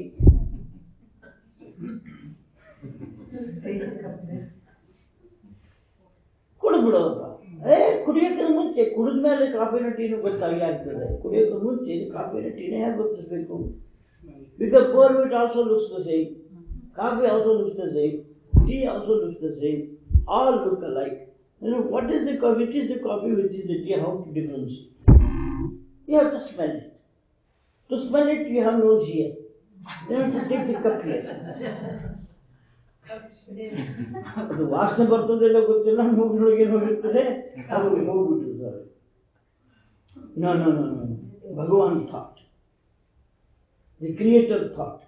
ಕುಡಿದ್ಬಿಡೋಪ್ಪ ಏ ಕುಡಿಯೋಕೆ ಮುಂಚೆ ಕುಡಿದ ಮೇಲೆ ಕಾಫಿನ ಟೀನು ಗೊತ್ತಾಗಿ ಆಗ್ತದೆ ಕುಡಿಯೋಕೆ ಮುಂಚೆ ಇದು ಕಾಫಿನ ಟೀನೇ ಹೇಗೆ ಗೊತ್ತಿಸ್ಬೇಕು Because pour it also looks the same. Coffee also looks the same. Tea also looks the same. All look alike. You know, what is the coffee? Which is the coffee? Which is the tea? How to differentiate? You have to smell it. To smell it, you have nose here. You have to take the cup here. ಅದು ವಾಸನೆ ಬರ್ತದೆಲ್ಲ ಗೊತ್ತಿಲ್ಲ ಮೂಗಿನೊಳಗೆ ಏನು ಹೋಗಿರ್ತದೆ ಅದು ಹೋಗ್ಬಿಟ್ಟಿರ್ತಾರೆ no no no no ಭಗವಾನ್ thought the creator thought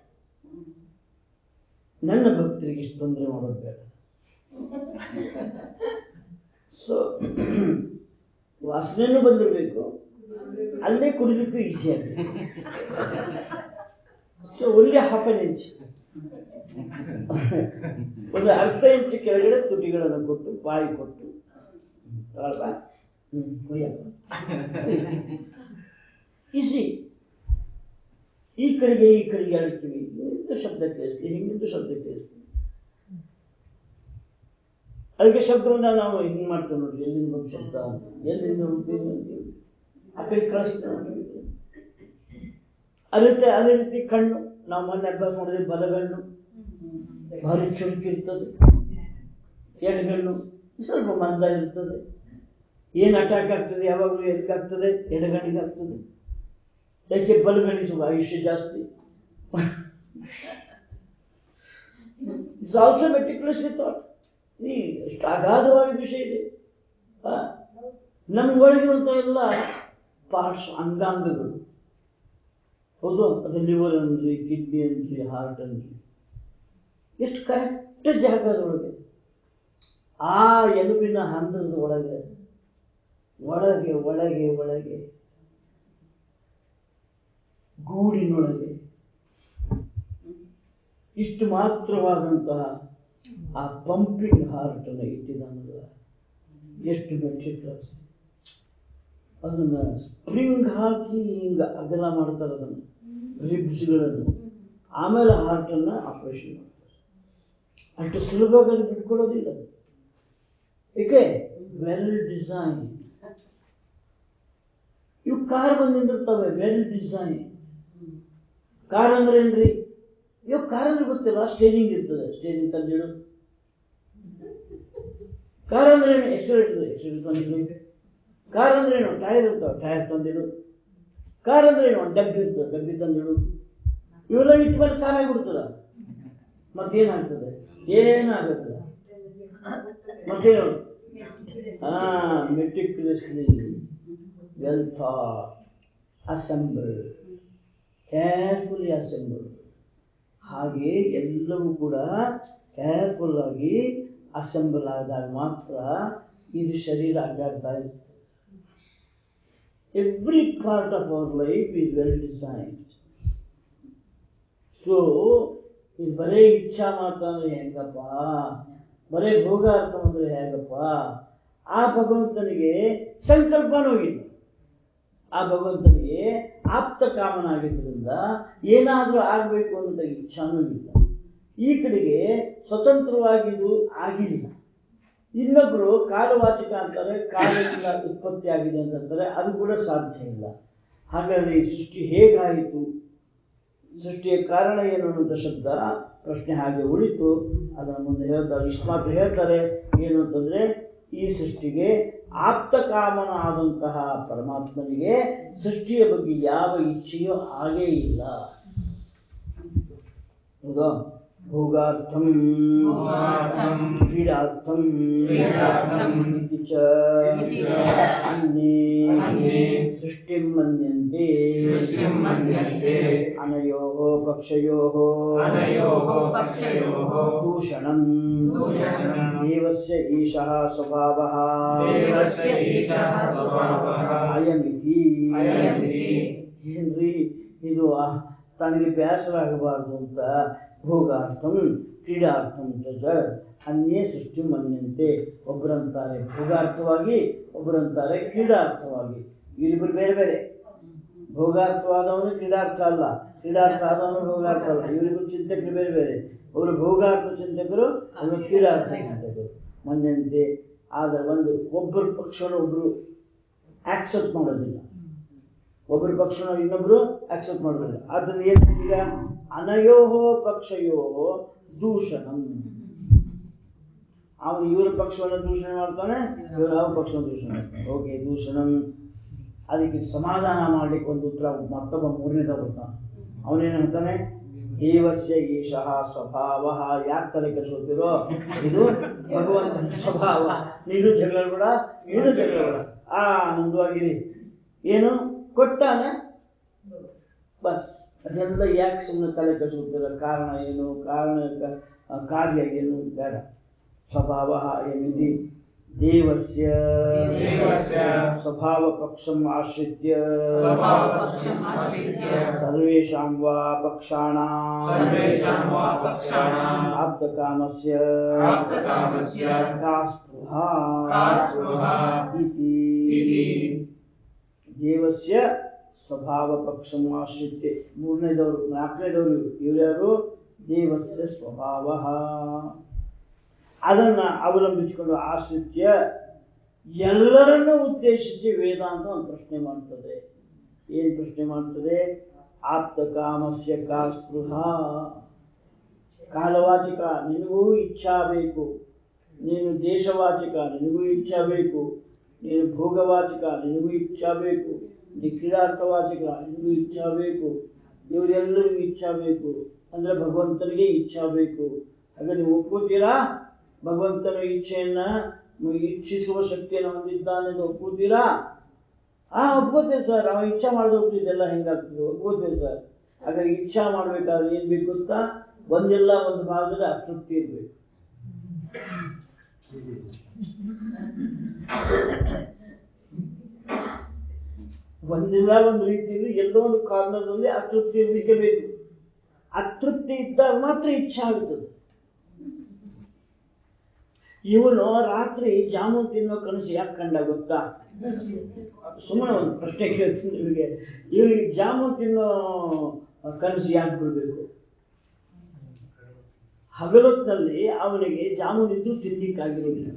ನನ್ನ ಭಕ್ತರಿಗೆ ಇಷ್ಟು ತೊಂದರೆ ಮಾಡೋದು ಬೇಡ ಸೊ ವಾಸನೆನೂ ಬಂದಿರಬೇಕು ಅಲ್ಲೇ ಕುಡಿಲಿಕ್ಕೂ ಈಸಿ ಆಗಬೇಕು ಸೊ ಒಳ್ಳೆ ಹಾಫ್ ಅನ್ ಇಂಚ್ ಒಂದು ಅರ್ಧ ಇಂಚು ಕೆಳಗಡೆ ತುಟಿಗಳನ್ನು ಕೊಟ್ಟು ಬಾಯಿ ಕೊಟ್ಟು ತಗೊಳ್ಬಾ ಹ್ಮ್ ಕೊಯ್ಯಪ್ಪ ಈಸಿ ಈ ಕಡೆಗೆ ಈ ಕಡೆಗೆ ಅಡ್ತೀವಿ ಹಿಂಗಿಂದು ಶಬ್ದ ಕೇಳಿಸ್ತೀವಿ ಹಿಂಗಿಂದು ಶಬ್ದ ಕೇಳಿಸ್ತೀವಿ ಅದಕ್ಕೆ ಶಬ್ದವನ್ನ ನಾವು ಹಿಂಗ್ ಮಾಡ್ತೇವೆ ನೋಡ್ರಿ ಎಲ್ಲಿಂದ ಬಂದು ಶಬ್ದ ಅಂತ. ಎಲ್ಲಿಂದ ಬಂತು ಅಂತ. ಆ ಕಡೆ ಕಳಿಸ್ತೇವೆ ನೋಡಿ. ಅದೇ ರೀತಿ ಅದೇ ರೀತಿ ಕಣ್ಣು ನಾವು ಮೊನ್ನೆ ಅಭ್ಯಾಸ ಮಾಡಿದ್ರೆ ಬಲಗಣ್ಣು ಭಾರಿ ಚುರುಕಿರ್ತದೆ ಎಡಗಣ್ಣು ಸ್ವಲ್ಪ ಮಂದ ಇರ್ತದೆ ಏನ್ ಅಟ್ಯಾಕ್ ಆಗ್ತದೆ ಯಾವಾಗಲೂ ಎದಕ್ಕಾಗ್ತದೆ ಎಡಗಣ್ಣಿಗೆ ಆಗ್ತದೆ ಯಾಕೆ ಬಲಗಣ್ಣಿಗೆ ಸ್ವಲ್ಪ ಆಯುಷ್ಯ ಜಾಸ್ತಿ ಇಟ್ಸ್ ಆಲ್ಸೋ ಮೆಟಿಕ್ಯುಲಸ್ಲಿ ಥಾಟ್ ಈ ಎಷ್ಟು ಅಗಾಧವಾದ ವಿಷಯ ಇದೆ ಆ? ನಮ್ಮ ಒಳಗಿರುವಂತ ಎಲ್ಲ ಪಾರ್ಟ್ಸ್ ಅಂಗಾಂಗಗಳು ಹೌದು ಅದು ಲಿವರ್ ಅನ್ರಿ ಕಿಡ್ನಿ ಅನ್ರಿ ಹಾರ್ಟ್ ಅನ್ರಿ ಎಷ್ಟು ಕರೆಕ್ಟ್ ಜಾಗ ಅದರೊಳಗೆ ಆ ಎಲುಬಿನ ಹಂದರದ ಒಳಗೆ ಒಳಗೆ ಒಳಗೆ ಒಳಗೆ ಗೂಡಿನೊಳಗೆ ಇಷ್ಟು ಮಾತ್ರವಾದಂತಹ ಆ ಪಂಪಿಂಗ್ ಹಾರ್ಟ್ ಅನ್ನು ಇಟ್ಟಿದ್ದಾನಲ್ಲ ಎಷ್ಟು ಮೆಟ್ರಿಕ್ಲಸ್ ಅದನ್ನ ಸ್ಪ್ರಿಂಗ್ ಹಾಕಿ ಹಿಂಗ ಅಗಲ ಮಾಡ್ತಾರೆ ಅದನ್ನು ರಿಬ್ಸ್ಗಳನ್ನು ಆಮೇಲೆ ಹಾರ್ಟ್ ಅನ್ನ ಆಪರೇಷನ್ ಮಾಡ್ತಾರೆ ಅಷ್ಟು ಸುಲಭವಾಗಿ ಅದು ಬಿಟ್ಕೊಡೋದಿಲ್ಲ ಏಕೆ ವೆಲ್ ಡಿಸೈನ್ ಇವು ಕಾರ್ ಬಂದು ನಿಂದಿರ್ತವೆ ವೆಲ್ ಡಿಸೈನ್ ಕಾರ್ ಅಂದ್ರೆ ಏನ್ರಿ ಇವಾಗ ಕಾರ್ ಅಂದ್ರೆ ಗೊತ್ತಿಲ್ಲ ಸ್ಟೇರಿಂಗ್ ಇರ್ತದೆ ಸ್ಟೇರಿಂಗ್ ತಂದಿಡು ಕಾರ್ ಅಂದ್ರೆ ಏನು ಎಕ್ಸಿಲೇಟರ್ ಎಕ್ಸಿಲೇಟರ್ ತಂದಿಡು ಕಾರ್ ಅಂದ್ರೆ ಏನು ಟೈರ್ ಇರ್ತಾವ ಟೈರ್ ತಂದಿಡು ಕಾರ್ ಅಂದ್ರೆ ಏನು ಒಂದು ಡಬ್ಬಿ ಇರ್ತದೆ ಡಬ್ಬಿ ತಂದಿಡು ಇವೆಲ್ಲ ಇಟ್ಕೊಂಡು ಕಾರ್ ಆಗ್ಬಿಡ್ತದ ಮತ್ತೇನಾಗ್ತದೆ ಏನಾಗುತ್ತದೆ ಮತ್ತೇನು ಹಾ meticulously well thought assemble carefully assemble ಹಾಗೆ ಎಲ್ಲವೂ ಕೂಡ ಕೇರ್ಫುಲ್ ಆಗಿ ಅಸೆಂಬಲ್ ಆದಾಗ ಮಾತ್ರ ಇದು ಶರೀರ ಅಡ್ಡಾಡ್ತಾ ಇರ್ತದೆ every part of our life is well designed so ಇದು ಬರೇ ಇಚ್ಛಾ ಮಾತ್ರ ಅಂದ್ರೆ ಹೆಂಗಪ್ಪ ಬರೇ ಭೋಗಾರ್ಥ ಅಂದ್ರೆ ಹೇಗಪ್ಪ ಆ ಭಗವಂತನಿಗೆ ಸಂಕಲ್ಪನೂ ಇಲ್ಲ ಆ ಭಗವಂತನಿಗೆ ಆಪ್ತ ಕಾಮನಾಗಿದ್ದರಿಂದ ಏನಾದರೂ ಆಗಬೇಕು ಅನ್ನೋ ಇಚ್ಛಾನೂ ಇಲ್ಲ ಈ ಕಡೆಗೆ ಸ್ವತಂತ್ರವಾಗಿ ಇದು ಆಗಿಲ್ಲ ಇನ್ನೊಬ್ರು ಕಾಲವಾಚಕ ಅಂತಾರೆ ಕಾಲದಿಂದ ಉತ್ಪತ್ತಿ ಆಗಿದೆ ಅಂತಂತಾರೆ ಅದು ಕೂಡ ಸಾಧ್ಯ ಇಲ್ಲ ಹಾಗಾದ್ರೆ ಈ ಸೃಷ್ಟಿ ಹೇಗಾಯಿತು ಸೃಷ್ಟಿಯ ಕಾರಣ ಏನು ಅನ್ನುವಂಥ ಶಬ್ದ ಪ್ರಶ್ನೆ ಹಾಗೆ ಉಳಿತು ಅದರ ಮುಂದೆ ಹೇಳ್ತಾರೆ ಇಷ್ಟು ಮಾತ್ರ ಹೇಳ್ತಾರೆ ಏನು ಅಂತಂದ್ರೆ ಈ ಸೃಷ್ಟಿಗೆ ಆಪ್ತ ಕಾಮನ ಆದಂತಹ ಪರಮಾತ್ಮನಿಗೆ ಸೃಷ್ಟಿಯ ಬಗ್ಗೆ ಯಾವ ಇಚ್ಛೆಯೂ ಹಾಗೇ ಇಲ್ಲ ಹೌದಾ ಭೋಗಾರ್ಥಂ ಭೋಗಾರ್ಥಂ ಕ್ರೀಡಾರ್ಥಂ ಕ್ರೀಡಾರ್ಥಂ ಇತಿ ಚ ಇತಿ ಚ ಅನ್ಯೇ ಅನ್ಯೇ ಸೃಷ್ಟಿಂ ಮನ್ಯಂತೆ ಸೃಷ್ಟಿಂ ಮನ್ಯಂತೆ ಅನಯೋಃ ಪಕ್ಷಯೋಃ ಅನಯೋಃ ಪಕ್ಷಯೋಃ ದೂಷಣಂ ದೂಷಣಂ ದೇವಸ್ಯ ಈಶಃ ಸ್ವಭಾವಃ ದೇವಸ್ಯ ಈಶಃ ಸ್ವಭಾವಃ ಅಯಮಿತಿ ಅಯಮಿತಿ. ಏನ್ರಿ ಇದು ಆ- ತನಗೆ ಬೇಸರ ಆಗಬಾರ್ದು ಅಂತ ಭೋಗಾರ್ಥಂ ಕ್ರೀಡಾರ್ಥಂ ಚ ಅನ್ಯೇ ಸೃಷ್ಟಿ ಮನ್ಯಂತೆ ಒಬ್ಬರಂತಾರೆ ಭೋಗಾರ್ಥವಾಗಿ ಒಬ್ಬರಂತಾರೆ ಕ್ರೀಡಾರ್ಥವಾಗಿ ಇವರಿಬ್ಬರು ಬೇರೆ ಬೇರೆ ಭೋಗಾರ್ಥವಾದವನು ಕ್ರೀಡಾರ್ಥ ಅಲ್ಲ ಕ್ರೀಡಾರ್ಥ ಆದವನು ಭೋಗಾರ್ಥ ಅಲ್ಲ ಇವರಿಬ್ಬರು ಚಿಂತಕರು ಬೇರೆ ಬೇರೆ ಅವರು ಭೋಗಾರ್ಥ ಚಿಂತಕರು ಅವರು ಕ್ರೀಡಾರ್ಥ ಚಿಂತಕರು ಮನ್ಯಂತೆ ಆದರೆ ಒಂದು ಒಬ್ಬರ ಪಕ್ಷವನ್ನು ಒಬ್ಬರು ಆಕ್ಸೆಪ್ಟ್ ಮಾಡೋದಿಲ್ಲ ಒಬ್ಬರ ಪಕ್ಷನ ಇನ್ನೊಬ್ರು ಆಕ್ಸೆಪ್ಟ್ ಮಾಡೋದಿಲ್ಲ ಆದ್ದರಿಂದ ಏನು ಈಗ ಅನಯೋಹೋ ಪಕ್ಷಯೋ ದೂಷಣಂ ಅವನು ಇವರ ಪಕ್ಷವನ್ನು ದೂಷಣೆ ಮಾಡ್ತಾನೆ ಇವರು ಅವ್ರ ಪಕ್ಷವನ್ನು ದೂಷಣೆ ಮಾಡ್ತಾನೆ ಓಕೆ ದೂಷಣಂ ಅದಕ್ಕೆ ಸಮಾಧಾನ ಮಾಡ್ಲಿಕ್ಕೆ ಒಂದು ಉತ್ತರ ಮತ್ತೊಬ್ಬ ಮೂರನೇದ ಬರ್ತಾನೆ ಅವನೇನು ಹೇಳ್ತಾನೆ ದೇವಸ್ಯ ಈಶಃ ಸ್ವಭಾವ ಯಾಕೆ ತಲೆ ಕೆಡಿಸ್ಕೊಳ್ತಿರೋ ಇದು ಭಗವಂತನ ಸ್ವಭಾವ ನೀನು ಜಗಳಬೇಡ ನೀನು ಜಗಳಬೇಡ ಆನಂದವಾಗಿರಿ ಏನು ಕೊಟ್ಟಾನೆ ಬಸ್ ಅದೆಲ್ಲ ಯಾಕೆ ಸುಮ್ಮನೆ ತಲೆ ಕೆಡಿಸ್ಕೊಳ್ತೀರ ಕಾರಣ ಏನು ಕಾರಣ ಕ- ಕಾರ್ಯ ಏನು ಬೇಡ ಸ್ವಭಾವ ಎನಿದಿ ದೇವಸ್ಯ ದೇವಸ್ಯ ಸ್ವಭಾವಪಕ್ಷಂ ಆಶ್ರಿತ್ಯ ಸ್ವಭಾವಪಕ್ಷಂ ಆಶ್ರಿತ್ಯ ಸರ್ವೇಷಾಂ ವಾ ಪಕ್ಷಾಣಾಂ ಸರ್ವೇಷಾಂ ವಾ ಪಕ್ಷಾಣಾಂ ಆಪ್ತಕಾಮಸ್ಯ ಆಪ್ತಕಾಮಸ್ಯ ಕಾ ಸ್ಪೃಹಾ ಕಾ ಸ್ಪೃಹಾ ಇತಿ ಇತಿ ದೇವಸ್ಯ ಸ್ವಭಾವ ಪಕ್ಷಂ ಆಶ್ರಿತ್ಯ ಮೂರನೇದವರು ನಾಲ್ಕನೇದವರು ಇವರು ಇವ್ರ್ಯಾರು ದೇವಸ್ಯ ಸ್ವಭಾವ ಅದನ್ನ ಅವಲಂಬಿಸಿಕೊಂಡು ಆಶ್ರಿತ್ಯ ಎಲ್ಲರನ್ನೂ ಉದ್ದೇಶಿಸಿ ವೇದಾಂತ ಒಂದು ಪ್ರಶ್ನೆ ಮಾಡ್ತದೆ ಏನ್ ಪ್ರಶ್ನೆ ಮಾಡ್ತದೆ ಆಪ್ತ ಕಾಮಸ್ಯ ಕಾ ಸ್ಪೃಹ ಕಾಲವಾಚಿಕ ನಿನಗೂ ಇಚ್ಛಾ ಬೇಕು ನೀನು ದೇಶವಾಚಿಕ ನಿನಗೂ ಇಚ್ಛಾ ಬೇಕು ನೀನು ಭೋಗವಾಚಿಕ ನಿನಗೂ ಇಚ್ಛಾ ಬೇಕು ನೀನು ಕ್ರೀಡಾರ್ಥವಾಚಿಕ ನಿನಗೂ ಇಚ್ಛಾ ಬೇಕು ಇವರೆಲ್ಲರಿಗೂ ಇಚ್ಛಾ ಬೇಕು ಅಂದ್ರೆ ಭಗವಂತನಿಗೆ ಇಚ್ಛಾ ಬೇಕು ಹಾಗೆ ನೀವು ಒಪ್ಕೋತೀರಾ ಭಗವಂತನ ಇಚ್ಛೆಯನ್ನ ಇಚ್ಛಿಸುವ ಶಕ್ತಿಯನ್ನು ಹೊಂದಿದ್ದಾನೆ ಎಂದು ಒಪ್ಕೋತೀರಾ ಹಾ ಒಪ್ಕೋತೇವೆ ಸರ್ ಅವ ಇಚ್ಛಾ ಮಾಡಿದವ್ರು ಇದೆಲ್ಲ ಹೆಂಗಾಗ್ತದೆ ಒಪ್ಕೋತೇವೆ ಸರ್ ಹಾಗಾಗಿ ಇಚ್ಛಾ ಮಾಡ್ಬೇಕಾದ್ರೆ ಏನ್ ಬೇಕು ಗೊತ್ತಾ ಒಂದೆಲ್ಲ ಒಂದು ಭಾಗದಲ್ಲಿ ಅತೃಪ್ತಿ ಇರ್ಬೇಕು ಒಂದಿಲ್ಲ ಒಂದು ರೀತಿಯಲ್ಲಿ ಎಲ್ಲೋ ಒಂದು ಕಾರ್ನರ್ನಲ್ಲಿ ಅತೃಪ್ತಿ ಇರ್ಲಿಕ್ಕೆ ಬೇಕು ಅತೃಪ್ತಿ ಇದ್ದಾಗ ಮಾತ್ರ ಇಚ್ಛೆ ಆಗುತ್ತದೆ ಇವನು ರಾತ್ರಿ ಜಾಮೂನ್ ತಿನ್ನೋ ಕನಸು ಯಾಕೆ ಕಂಡ ಗೊತ್ತಾ ಸುಮ್ಮನೆ ಒಂದು ಪ್ರಶ್ನೆ ಕೇಳ್ತೀನಿ ನಿಮಗೆ ಇವನಿಗೆ ಜಾಮೂನ್ ತಿನ್ನೋ ಕನಸು ಯಾಕೆ ಬಿಡ್ಬೇಕು ಹಗಲೊತ್ತಿನಲ್ಲಿ ಅವನಿಗೆ ಜಾಮೂನ್ ಇದ್ದು ತಿನ್ಲಿಕ್ಕಾಗಿರೋದಿಲ್ಲ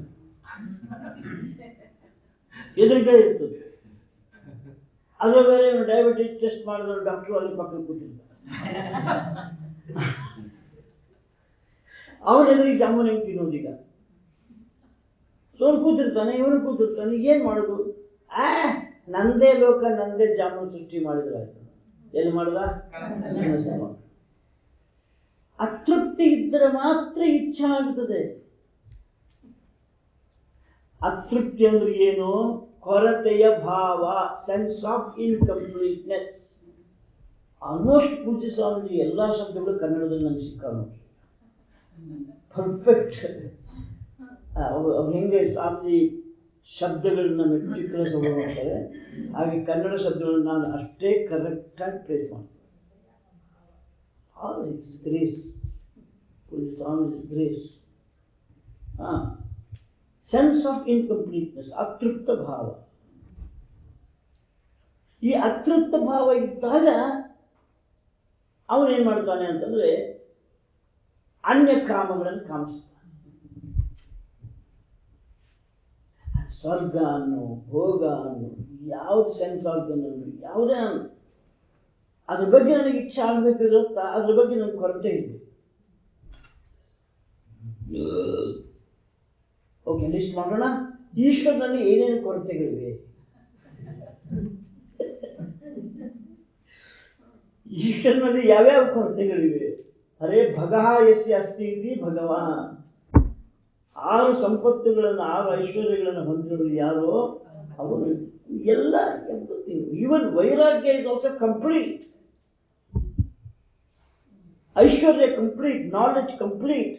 ಎದುರುಗಡೆ ಇರ್ತದೆ ಅದು ಬೇರೆ ಡಯಾಬಿಟಿಸ್ ಟೆಸ್ಟ್ ಮಾಡಿದ್ರೆ ಡಾಕ್ಟರ್ ಅಲ್ಲಿ ಪಕ್ಕದಲ್ಲಿ ಕೂತಿರ್ತಾರೆ ಅವನ ಎದುರಿಗೆ ಜಾಮೂನ್ ಹೆಂಗ್ ತಿನ್ನೋದೀಗ ಸೋನ್ ಕೂತಿರ್ತಾನೆ ಇವನು ಕೂತಿರ್ತಾನೆ ಏನ್ ಮಾಡುದು ಆ ನಂದೇ ಲೋಕ ನಂದೇ ಜಾಮೂನ್ ಸೃಷ್ಟಿ ಮಾಡಿದ್ರೆ ಆಯ್ತು ಎಲ್ಲಿ ಮಾಡಿದ ಕನಸಲ್ಲಿ ಮಾಡ್ದ. ಅತೃಪ್ತಿ ಇದ್ದರೆ ಮಾತ್ರ ಇಚ್ಛೆ ಆಗ್ತದೆ ಅತೃಪ್ತಿ ಅಂದ್ರೆ ಏನು ಕೊರತೆಯ ಭಾವ ಸೆನ್ಸ್ ಆಫ್ ಇನ್ಕಂಪ್ಲೀಟ್ನೆಸ್ ಆಲ್ಮೋಸ್ಟ್ ಪೂಜ್ಯ ಸ್ವಾಮೀಜಿ ಎಲ್ಲಾ ಶಬ್ದಗಳು ಕನ್ನಡದಲ್ಲಿ ನಂಗೆ ಸಿಕ್ಕ ನೋಡಿ ಪರ್ಫೆಕ್ಟ್ ಅವ್ರು ಹೆಂಗೆ ಸ್ವಾಮೀಜಿ ಶಬ್ದಗಳನ್ನ ಮೆಟ್ರಿಕ್ಯುಲಸ್ ಮಾಡ್ತಾರೆ ಹಾಗೆ ಕನ್ನಡ ಶಬ್ದಗಳನ್ನ ನಾನು ಅಷ್ಟೇ ಕರೆಕ್ಟ್ ಆಗಿ ಪ್ಲೇಸ್ ಮಾಡ್ತೇನೆ ಆಲ್ ಇಟ್ಸ್ ಗ್ರೇಸ್ ಪೂಜ್ಯ ಸ್ವಾಮೀಜಿ ಗ್ರೇಸ್ ಹಾ ಸೆನ್ಸ್ ಆಫ್ ಇನ್ಕಂಪ್ಲೀಟ್ನೆಸ್ ಅತೃಪ್ತ ಭಾವ ಈ ಅತೃಪ್ತ ಭಾವ ಇದ್ದಾಗ ಅವನೇನ್ ಮಾಡ್ತಾನೆ ಅಂತಂದ್ರೆ ಅನ್ಯ ಕಾಮಗಳನ್ನು ಕಾಮಿಸ್ತಾನೆ ಸ್ವರ್ಗ ಅನ್ನು ಭೋಗ ಅನ್ನು ಯಾವ್ದು ಸೆನ್ಸ್ ಆರ್ಗನ್ ಅನ್ನು ಯಾವುದೇ ಅನ್ನು ಅದ್ರ ಬಗ್ಗೆ ನನಗೆ ಇಚ್ಛೆ ಆಗ್ಬೇಕಿರುತ್ತಾ ಅದ್ರ ಬಗ್ಗೆ ನನಗೆ ಕೊರತೆ ಇದೆ ಓಕೆ ಲಿಸ್ಟ್ ಮಾಡೋಣ ಈಶ್ವರನಲ್ಲಿ ಏನೇನು ಕೊರತೆಗಳಿವೆ ಈಶ್ವರನಲ್ಲಿ ಯಾವ್ಯಾವ ಕೊರತೆಗಳಿವೆ ಅರೇ ಭಗಃ ಎಸ್ಸಿ ಅಸ್ತಿ ಇತಿ ಭಗವಾನ್ ಆರು ಸಂಪತ್ತುಗಳನ್ನು ಆರು ಐಶ್ವರ್ಯಗಳನ್ನು ಹೊಂದಿರೋರು ಯಾರೋ ಅವರು ಎಲ್ಲ ಎವ್ರಿಥಿಂಗ್ ಈವನ್ ವೈರಾಗ್ಯ ಇಸ್ ಆಲ್ಸೋ ಕಂಪ್ಲೀಟ್ ಐಶ್ವರ್ಯ complete knowledge complete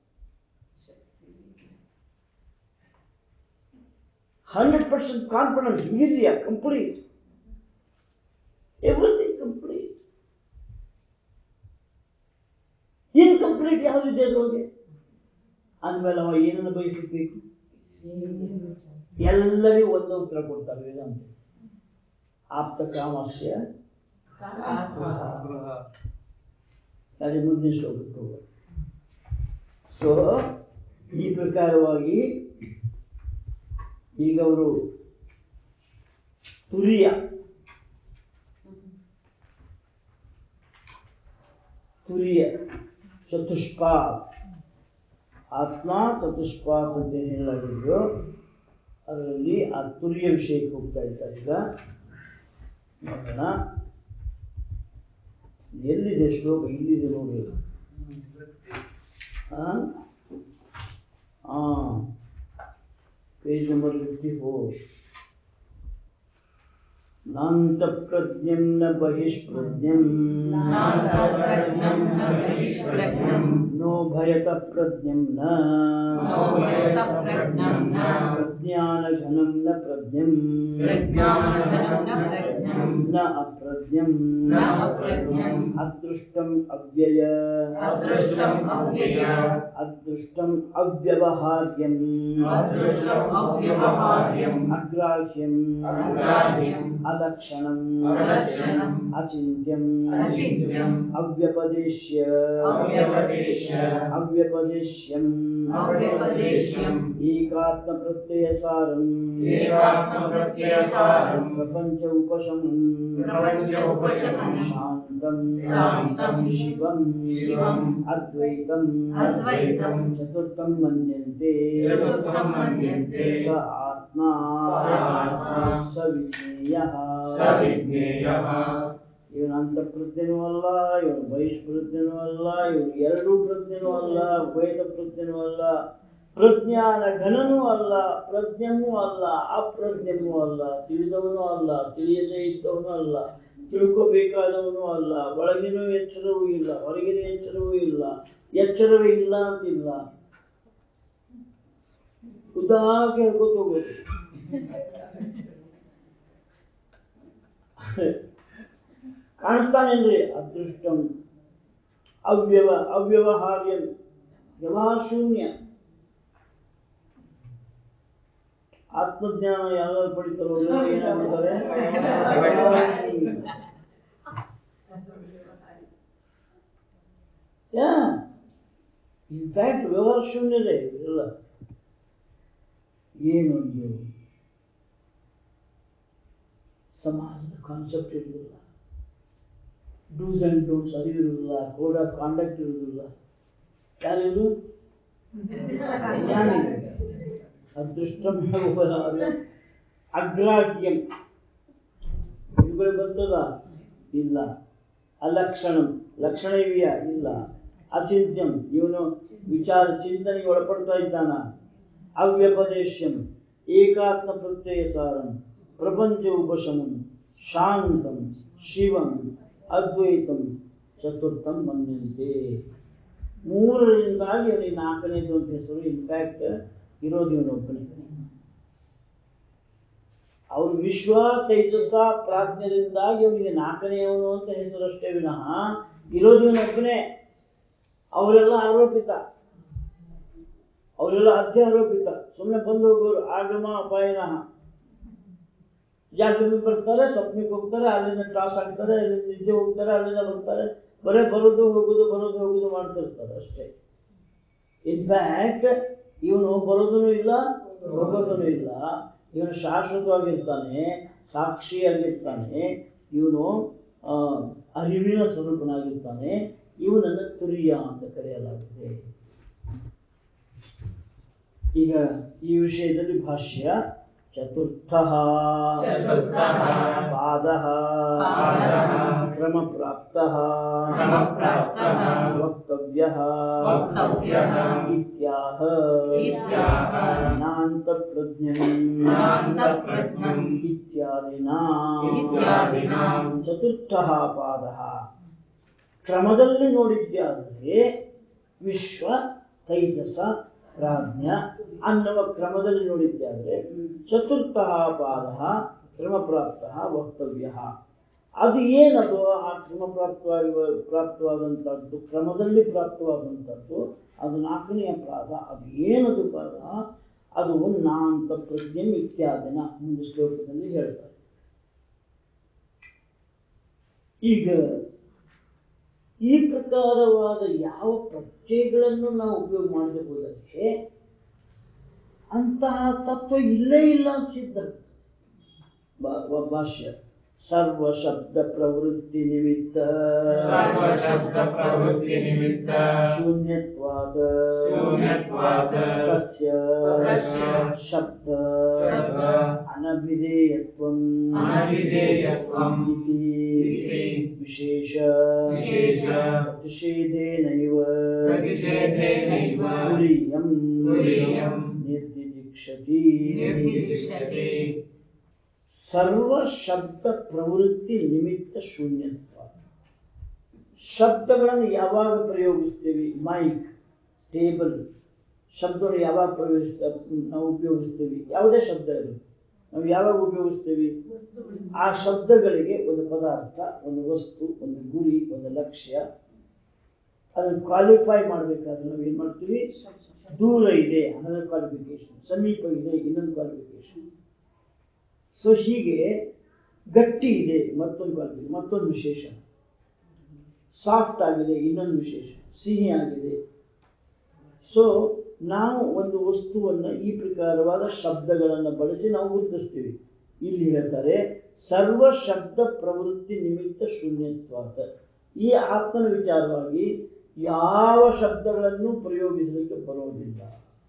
hundred percent confidence ವೀರ್ಯ ಕಂಪ್ಲೀಟ್ ಎವ್ರಿಥಿಂಗ್ ಕಂಪ್ಲೀಟ್ ಇನ್ಕಂಪ್ಲೀಟ್ ಯಾವುದಿದೆ ಅದ್ರೊಳಗೆ ಅಂದ್ಮೇಲೆ ಅವ ಏನನ್ನು ಬಯಸಬೇಕು ಎಲ್ಲರಿಗೂ ಒಂದು ಉತ್ತರ ಕೊಡ್ತಾರೆ ವೇದಾಂತ ಆಪ್ತ ಕಾಮಸ್ಯ ಯಾರಿಗೆ ಮುಂದಿನ ಶ್ಲೋಕಕ್ಕೆ ಹೋಗೋಣ ಸೊ ಈ ಪ್ರಕಾರವಾಗಿ ಈಗ ಅವರು ತುರಿಯ ತುರಿಯ ಚತುಷ್ಪಾತ್ ಆತ್ಮ ಚತುಷ್ಪಾತ್ ಅಂತ ಏನು ಹೇಳಲಾಗಿದೆಯೋ ಅದರಲ್ಲಿ ಆ ತುರಿಯ ವಿಷಯಕ್ಕೆ ಹೋಗ್ತಾ ಇದ್ದಾರೆ ಈಗ ನೋಡೋಣ ಎಲ್ಲಿದೆ ಶ್ಲೋಕ ಇಲ್ಲಿದೆ ನೋಡಿ ಆ ಆ ಪೇಜ್ ನಂಬರ್ ಫಿಫ್ಟಿ ಫೋರ್ ನಾಂತಪ್ರಜ್ಞಂ ನ ಬಹಿಷ್ಪ್ರಜ್ಞಂ ನಾಂತಪ್ರಜ್ಞಂ ನ ಬಹಿಷ್ಪ್ರಜ್ಞಂ ನೋ ಭಯತ ಪ್ರಜ್ಞಂ ನ नो भयत प्रज्ञं न ಪ್ರಜ್ಞಾನಘನಂ ನ ಪ್ರಜ್ಞಂ प्रज्ञानघनं न प्रज्ञं ನ ಅಪ್ರಜ್ಞಂ न अप्रज्ञम् ಅದೃಷ್ಟಂ ಅವ್ಯಯ अदृष्टम् अव्यय ಅದೃಷ್ಟಂ ಅವ್ಯವಹಾರ್ಯಂ अदृष्टम् अव्यवहार्यम् ಅಗ್ರಾಹ್ಯಂ अग्राह्यम् ಅಲಕ್ಷಣಂ अलक्षणम् ಅಚಿಂತ್ಯಂ अचिन्त्यम् ಅವ್ಯಪದೇಶ್ಯ अव्यपदेश्य ಅವ್ಯಪದೇಶ್ಯಂ अव्यपदेश्यम् ಏಕಾತ್ಮ ಪ್ರತ್ಯಯ ಸಾರಂ एकात्मप्रत्ययसारम् ಪ್ರಪಂಚ ಉಪಶಮಂ प्रपञ्च उपशमम् ಶಾಂತಂ शान्तं ಶಿವಂ शिवम् ಅದ್ವೈತಂ अद्वैतम् ಚತುರ್ಥಂ ಮನ್ಯಂತೆ चतुर्थं मन्यन्ते ಸ ಆತ್ಮ स आत्मा ಸ ವಿಜ್ಞೇಯ स विज्ञेयः ಇವನು ಅಂತ ಪ್ರಜ್ಞನೂ ಅಲ್ಲ ಇವನು ಬಹಿಷ್ಪ್ರಜ್ಞನೂ ಅಲ್ಲ ಇವನು ಎರಡೂ ಪ್ರಜ್ಞನೂ ಅಲ್ಲ ದ್ವೈತ ಪ್ರಜ್ಞನೂ ಅಲ್ಲ ಪ್ರಜ್ಞಾನ ಘನನೂ ಅಲ್ಲ ಪ್ರಜ್ಞವೂ ಅಲ್ಲ ಅಪ್ರಜ್ಞವೂ ಅಲ್ಲ ತಿಳಿದವನು ಅಲ್ಲ ತಿಳಿಯದೇ ಇದ್ದವನು ಅಲ್ಲ ತಿಳ್ಕೋಬೇಕಾದವನು ಅಲ್ಲ ಒಳಗಿನ ಎಚ್ಚರವೂ ಇಲ್ಲ ಹೊರಗಿನ ಎಚ್ಚರವೂ ಇಲ್ಲ ಎಚ್ಚರವೇ ಇಲ್ಲ ಅಂತಿಲ್ಲ ಉದಾಗೆ ಹೇಳ್ಕೊತ ಹೋಗೋದು ಕಾಣಿಸ್ತಾನೇನ್ರಿ ಅದೃಷ್ಟಂ ಅವ್ಯವ ಅವ್ಯವಹಾರ್ಯಂ ವ್ಯವಹಾರ ಶೂನ್ಯ ಆತ್ಮಜ್ಞಾನ ಯಾರು ಪಡಿತಾರೋ ಅವರೆಲ್ಲ ಏನಾಗ್ಬಿಡ್ತಾರೆ ವ್ಯವಹಾರ ಶೂನ್ಯ. ಯಾ ಇನ್ಫ್ಯಾಕ್ಟ್ ವ್ಯವಹಾರ ಶೂನ್ಯರೇ ಇವರೆಲ್ಲ ಏನು ನೀವು ಸಮಾಜದ ಕಾನ್ಸೆಪ್ಟ್ ಇರುವುದಿಲ್ಲ ಡೂಸ್ ಅಂಡ್ ಡೋಂಟ್ಸ್ ಅರಿವಿರುವುದಿಲ್ಲ ಕೋಡ್ ಆಫ್ ಕಾಂಡಕ್ಟ್ ಇರುವುದಿಲ್ಲ ಯಾರಿವರು ಜ್ಞಾನಿ ಅದೃಷ್ಟಂ ವ್ಯವಹಾರ ಅಗ್ರಾಹ್ಯಂ ಇವುಗಳು ಬರ್ತದ ಇಲ್ಲ ಅಲಕ್ಷಣಂ ಲಕ್ಷಣ ಇವೆಯಾ ಇಲ್ಲ ಅಚಿಂತ್ಯಂ ಇವನು ವಿಚಾರ ಚಿಂತನೆಗೆ ಒಳಪಡ್ತಾ ಇದ್ದಾನ ಅವ್ಯಪದೇಶ್ಯಂ ಏಕಾತ್ಮ ಪ್ರತ್ಯಯ ಸಾರಂ ಪ್ರಪಂಚ ಉಪಶಮಂ ಶಾಂತಂ ಶಿವಂ ಅದ್ವೈತಂ ಚತುರ್ಥಂ ಮನ್ಯಂತೆ ಮೂರರಿಂದಾಗಿ ಅವನಿಗೆ ನಾಲ್ಕನೇದು ಅಂತ ಹೆಸರು ಇನ್ಫ್ಯಾಕ್ಟ್ ಇರೋದು ಇವನೊಬ್ಬನೇ ಅವ್ರ ವಿಶ್ವ ತೈಜಸ ಪ್ರಾಜ್ಞರಿಂದಾಗಿ ಅವನಿಗೆ ನಾಲ್ಕನೆಯವನು ಅಂತ ಹೆಸರಷ್ಟೇ ವಿನಃ ಇರೋದು ಇವನೊಬ್ಬನೇ ಅವರೆಲ್ಲ ಆರೋಪಿತ ಅವರೆಲ್ಲ ಅತ್ಯಾರೋಪಿತ ಸುಮ್ಮನೆ ಬಂದು ಹೋಗೋರು ಆಗಮ ಅಪಾಯನಃ ಜಾಗೃತಿ ಬರ್ತಾರೆ ಸ್ವಪ್ನಕ್ಕೆ ಹೋಗ್ತಾರೆ ಅಲ್ಲಿಂದ ಟಾಸ್ ಆಗ್ತಾರೆ ಅಲ್ಲಿಂದ ನಿದ್ದೆ ಹೋಗ್ತಾರೆ ಅಲ್ಲಿಂದ ಬರ್ತಾರೆ ಬರೇ ಬರೋದು ಹೋಗುದು ಬರೋದು ಹೋಗುದು ಮಾಡ್ತಿರ್ತಾರೆ ಅಷ್ಟೇ ಇನ್ಫ್ಯಾಕ್ಟ್ ಇವನು ಬರೋದೂ ಇಲ್ಲ ಹೋಗೋದೂ ಇಲ್ಲ ಇವನು ಶಾಶ್ವತವಾಗಿರ್ತಾನೆ ಸಾಕ್ಷಿಯಾಗಿರ್ತಾನೆ ಇವನು ಆ, ಅರಿವಿನ ಸ್ವರೂಪನಾಗಿರ್ತಾನೆ ಇವನನ್ನು ತುರಿಯ ಅಂತ ಕರೆಯಲಾಗಿದೆ ಈಗ ಈ ವಿಷಯದಲ್ಲಿ ಭಾಷ್ಯ ಚತುರ್ಥ ಚತುರ್ಥಃ ಪಾದ ಪಾದಃ ಕ್ರಮಪ್ರಾಪ್ತ ಕ್ರಮಪ್ರಾಪ್ತಃ ವಕ್ತವ್ಯ ವಕ್ತವ್ಯಃ ಇತ್ಯಾಹ ಇತ್ಯಾಹ ನಾಂತಪ್ರಜ್ಞಂ ನಾಂತಪ್ರಜ್ಞಂ ಇತ್ಯಾದಿನಾ ಇತ್ಯಾದಿನಾ ಚತುರ್ಥ ಪಾದ ಕ್ರಮದಲ್ಲಿ ನೋಡಿದ್ಯಾದರೆ ವಿಶ್ವ ತೈಜಸ ಪ್ರಾಜ್ಞ ಅನ್ನುವ ಕ್ರಮದಲ್ಲಿ ನೋಡಿದ್ಯಾದರೆ ಚತುರ್ಥ ಪಾದ ಕ್ರಮಪ್ರಾಪ್ತ ವಕ್ತವ್ಯ ಅದು ಏನದು ಆ ಕ್ರಮ ಪ್ರಾಪ್ತವಾಗಿ ಪ್ರಾಪ್ತವಾದಂಥದ್ದು ಕ್ರಮದಲ್ಲಿ ಪ್ರಾಪ್ತವಾದಂಥದ್ದು ಅದು ನಾಲ್ಕನೆಯ ಪಾದ ಅದು ಏನದು ಪಾದ ಅದು ನಾಂತ ಪ್ರಜ್ಞೆ ಇತ್ಯಾದಿನ ಒಂದು ಶ್ಲೋಕದಲ್ಲಿ ಹೇಳ್ತಾರೆ ಈಗ ಈ ಪ್ರಕಾರವಾದ ಯಾವ ಪ್ರತ್ಯಯಗಳನ್ನು ನಾವು ಉಪಯೋಗ ಮಾಡದೆ ಹೋದರೆ ಅಂತಹ ತತ್ವ ಇಲ್ಲೇ ಇಲ್ಲ ಅಂತ ಸಿದ್ಧ ಬಾ- ಬಾ- ಭಾಷ್ಯ ಸರ್ವ ಶಬ್ದ ಪ್ರವೃತ್ತಿ ನಿಮಿತ್ತ ಸರ್ವಶಬ್ದ ಪ್ರವೃತ್ತಿ ನಿಮಿತ್ತ ಶೂನ್ಯತ್ವಾದ ಶೂನ್ಯತ್ವಾದ ತಸ್ಯ ತಸ್ಯ ಶಬ್ದ ಶಬ್ದ ಅನಭಿಧೇಯತ್ವಂ ಅನಭಿಧೇಯತ್ವಂ ಇತಿ ಇತಿ ವಿಶೇಷ ವಿಶೇಷ ಪ್ರತಿಷೇಧೇನೈವ ಪ್ರತಿಷೇಧೇನೈವ ತುರೀಯಂ ತುರೀಯಂ ನಿರ್ದಿದಿಕ್ಷತಿ ನಿರ್ದಿದಿಕ್ಷತಿ ಸರ್ವ ಶಬ್ದ ಪ್ರವೃತ್ತಿ ನಿಮಿತ್ತ ಶೂನ್ಯತ್ವ ಶಬ್ದಗಳನ್ನು ಯಾವಾಗ ಪ್ರಯೋಗಿಸ್ತೀವಿ ಮೈಕ್ ಟೇಬಲ್ ಶಬ್ದವನ್ನು ಯಾವಾಗ ಪ್ರಯೋಗಿಸ್ತ ನಾವು ಉಪಯೋಗಿಸ್ತೀವಿ ಯಾವುದೇ ಶಬ್ದ ಇರಲಿ ನಾವು ಯಾವಾಗ ಉಪಯೋಗಿಸ್ತೀವಿ ಆ ಶಬ್ದಗಳಿಗೆ ಒಂದು ಪದಾರ್ಥ ಒಂದು ವಸ್ತು ಒಂದು ಗುರಿ ಒಂದು ಲಕ್ಷ್ಯ ಅದನ್ನು ಕ್ವಾಲಿಫೈ ಮಾಡಬೇಕಾದ್ರೆ ನಾವು ಏನು ಮಾಡ್ತೀವಿ ದೂರ ಇದೆ ಅನ್ನೋದರ ಕ್ವಾಲಿಫಿಕೇಶನ್ ಸಮೀಪ ಇದೆ ಇನ್ನೊಂದು ಕ್ವಾಲಿಫಿಕೇಶನ್ ಸೊ ಹೀಗೆ ಗಟ್ಟಿ ಇದೆ ಮತ್ತೊಂದು ಕ್ವಾಲಿಫಿಕೇಶನ್ ಮತ್ತೊಂದು ವಿಶೇಷ ಸಾಫ್ಟ್ ಆಗಿದೆ ಇನ್ನೊಂದು ವಿಶೇಷ ಸಿಹಿ ಆಗಿದೆ ಸೊ ನಾವು ಒಂದು ವಸ್ತುವನ್ನು ಈ ಪ್ರಕಾರವಾದ ಶಬ್ದಗಳನ್ನು ಬಳಸಿ ನಾವು ಗುರುತಿಸ್ತೀವಿ ಇಲ್ಲಿ ಹೇಳ್ತಾರೆ ಸರ್ವ ಶಬ್ದ ಪ್ರವೃತ್ತಿ ನಿಮಿತ್ತ ಶೂನ್ಯತ್ವಾದ ಈ ಆತ್ಮನ ವಿಚಾರವಾಗಿ ಯಾವ ಶಬ್ದಗಳನ್ನು ಪ್ರಯೋಗಿಸಲಿಕ್ಕೆ ಬರೋದಿಲ್ಲ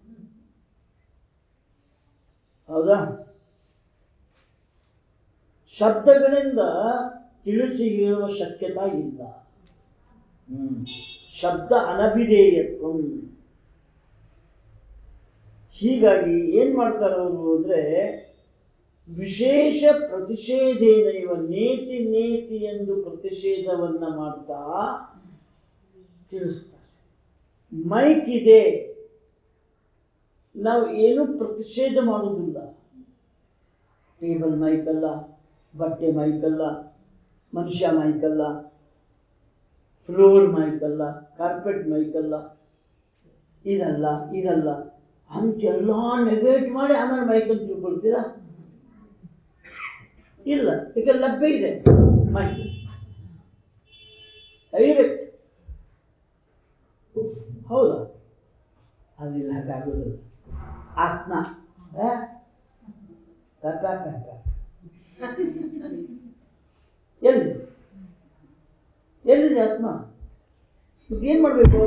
ಹೌದಾ ಶಬ್ದಗಳಿಂದ ತಿಳಿಸಿ ಹೇಳುವ ಶಕ್ಯತಾ ಇಲ್ಲ ಹ್ಮ್ ಶಬ್ದ ಅನಭಿಧೇಯತ್ವ ಹೀಗಾಗಿ ಏನ್ ಮಾಡ್ತಾರೆ ಅವರು ಅಂದ್ರೆ ವಿಶೇಷ ಪ್ರತಿಷೇಧೇನೈವ ನೇತಿ ನೇತಿ ಎಂದು ಪ್ರತಿಷೇಧವನ್ನ ಮಾಡ್ತಾ ತಿಳಿಸ್ತಾರೆ ಮೈಕ್ ಇದೆ ನಾವು ಏನು ಪ್ರತಿಷೇಧ ಮಾಡುವುದಿಲ್ಲ ಟೇಬಲ್ ಮೈಕ್ ಅಲ್ಲ ಬಟ್ಟೆ ಮೈಕ್ ಅಲ್ಲ ಮನುಷ್ಯ ಮೈಕ್ ಅಲ್ಲ ಫ್ಲೋರ್ ಮೈಕ್ ಅಲ್ಲ ಕಾರ್ಪೆಟ್ ಮೈಕ್ ಅಲ್ಲ ಇದಲ್ಲ ಇದಲ್ಲ ಅಂತೆಲ್ಲ ನೆಗೆಟ್ ಮಾಡಿ ಆಮೇಲೆ ಮೈಕ್ ಅಂತ ತಿಳ್ಕೊಳ್ತೀರಾ ಇಲ್ಲ ಈಗ ಲಭ್ಯ ಇದೆ ಮೈಕ್ ಡೈರೆಕ್ಟ್ ಹೌದಾ ಅದಿಲ್ಲ ಹಾಗಾಗೋದಿಲ್ಲ ಆತ್ಮ ಆ? ಕಪ್ಪ ಕಪ್ಪ ಎಲ್ಲಿ ಎಲ್ಲಿದೆ ಆತ್ಮ ಮತ್ತೆ ಏನ್ ಮಾಡ್ಬೇಕು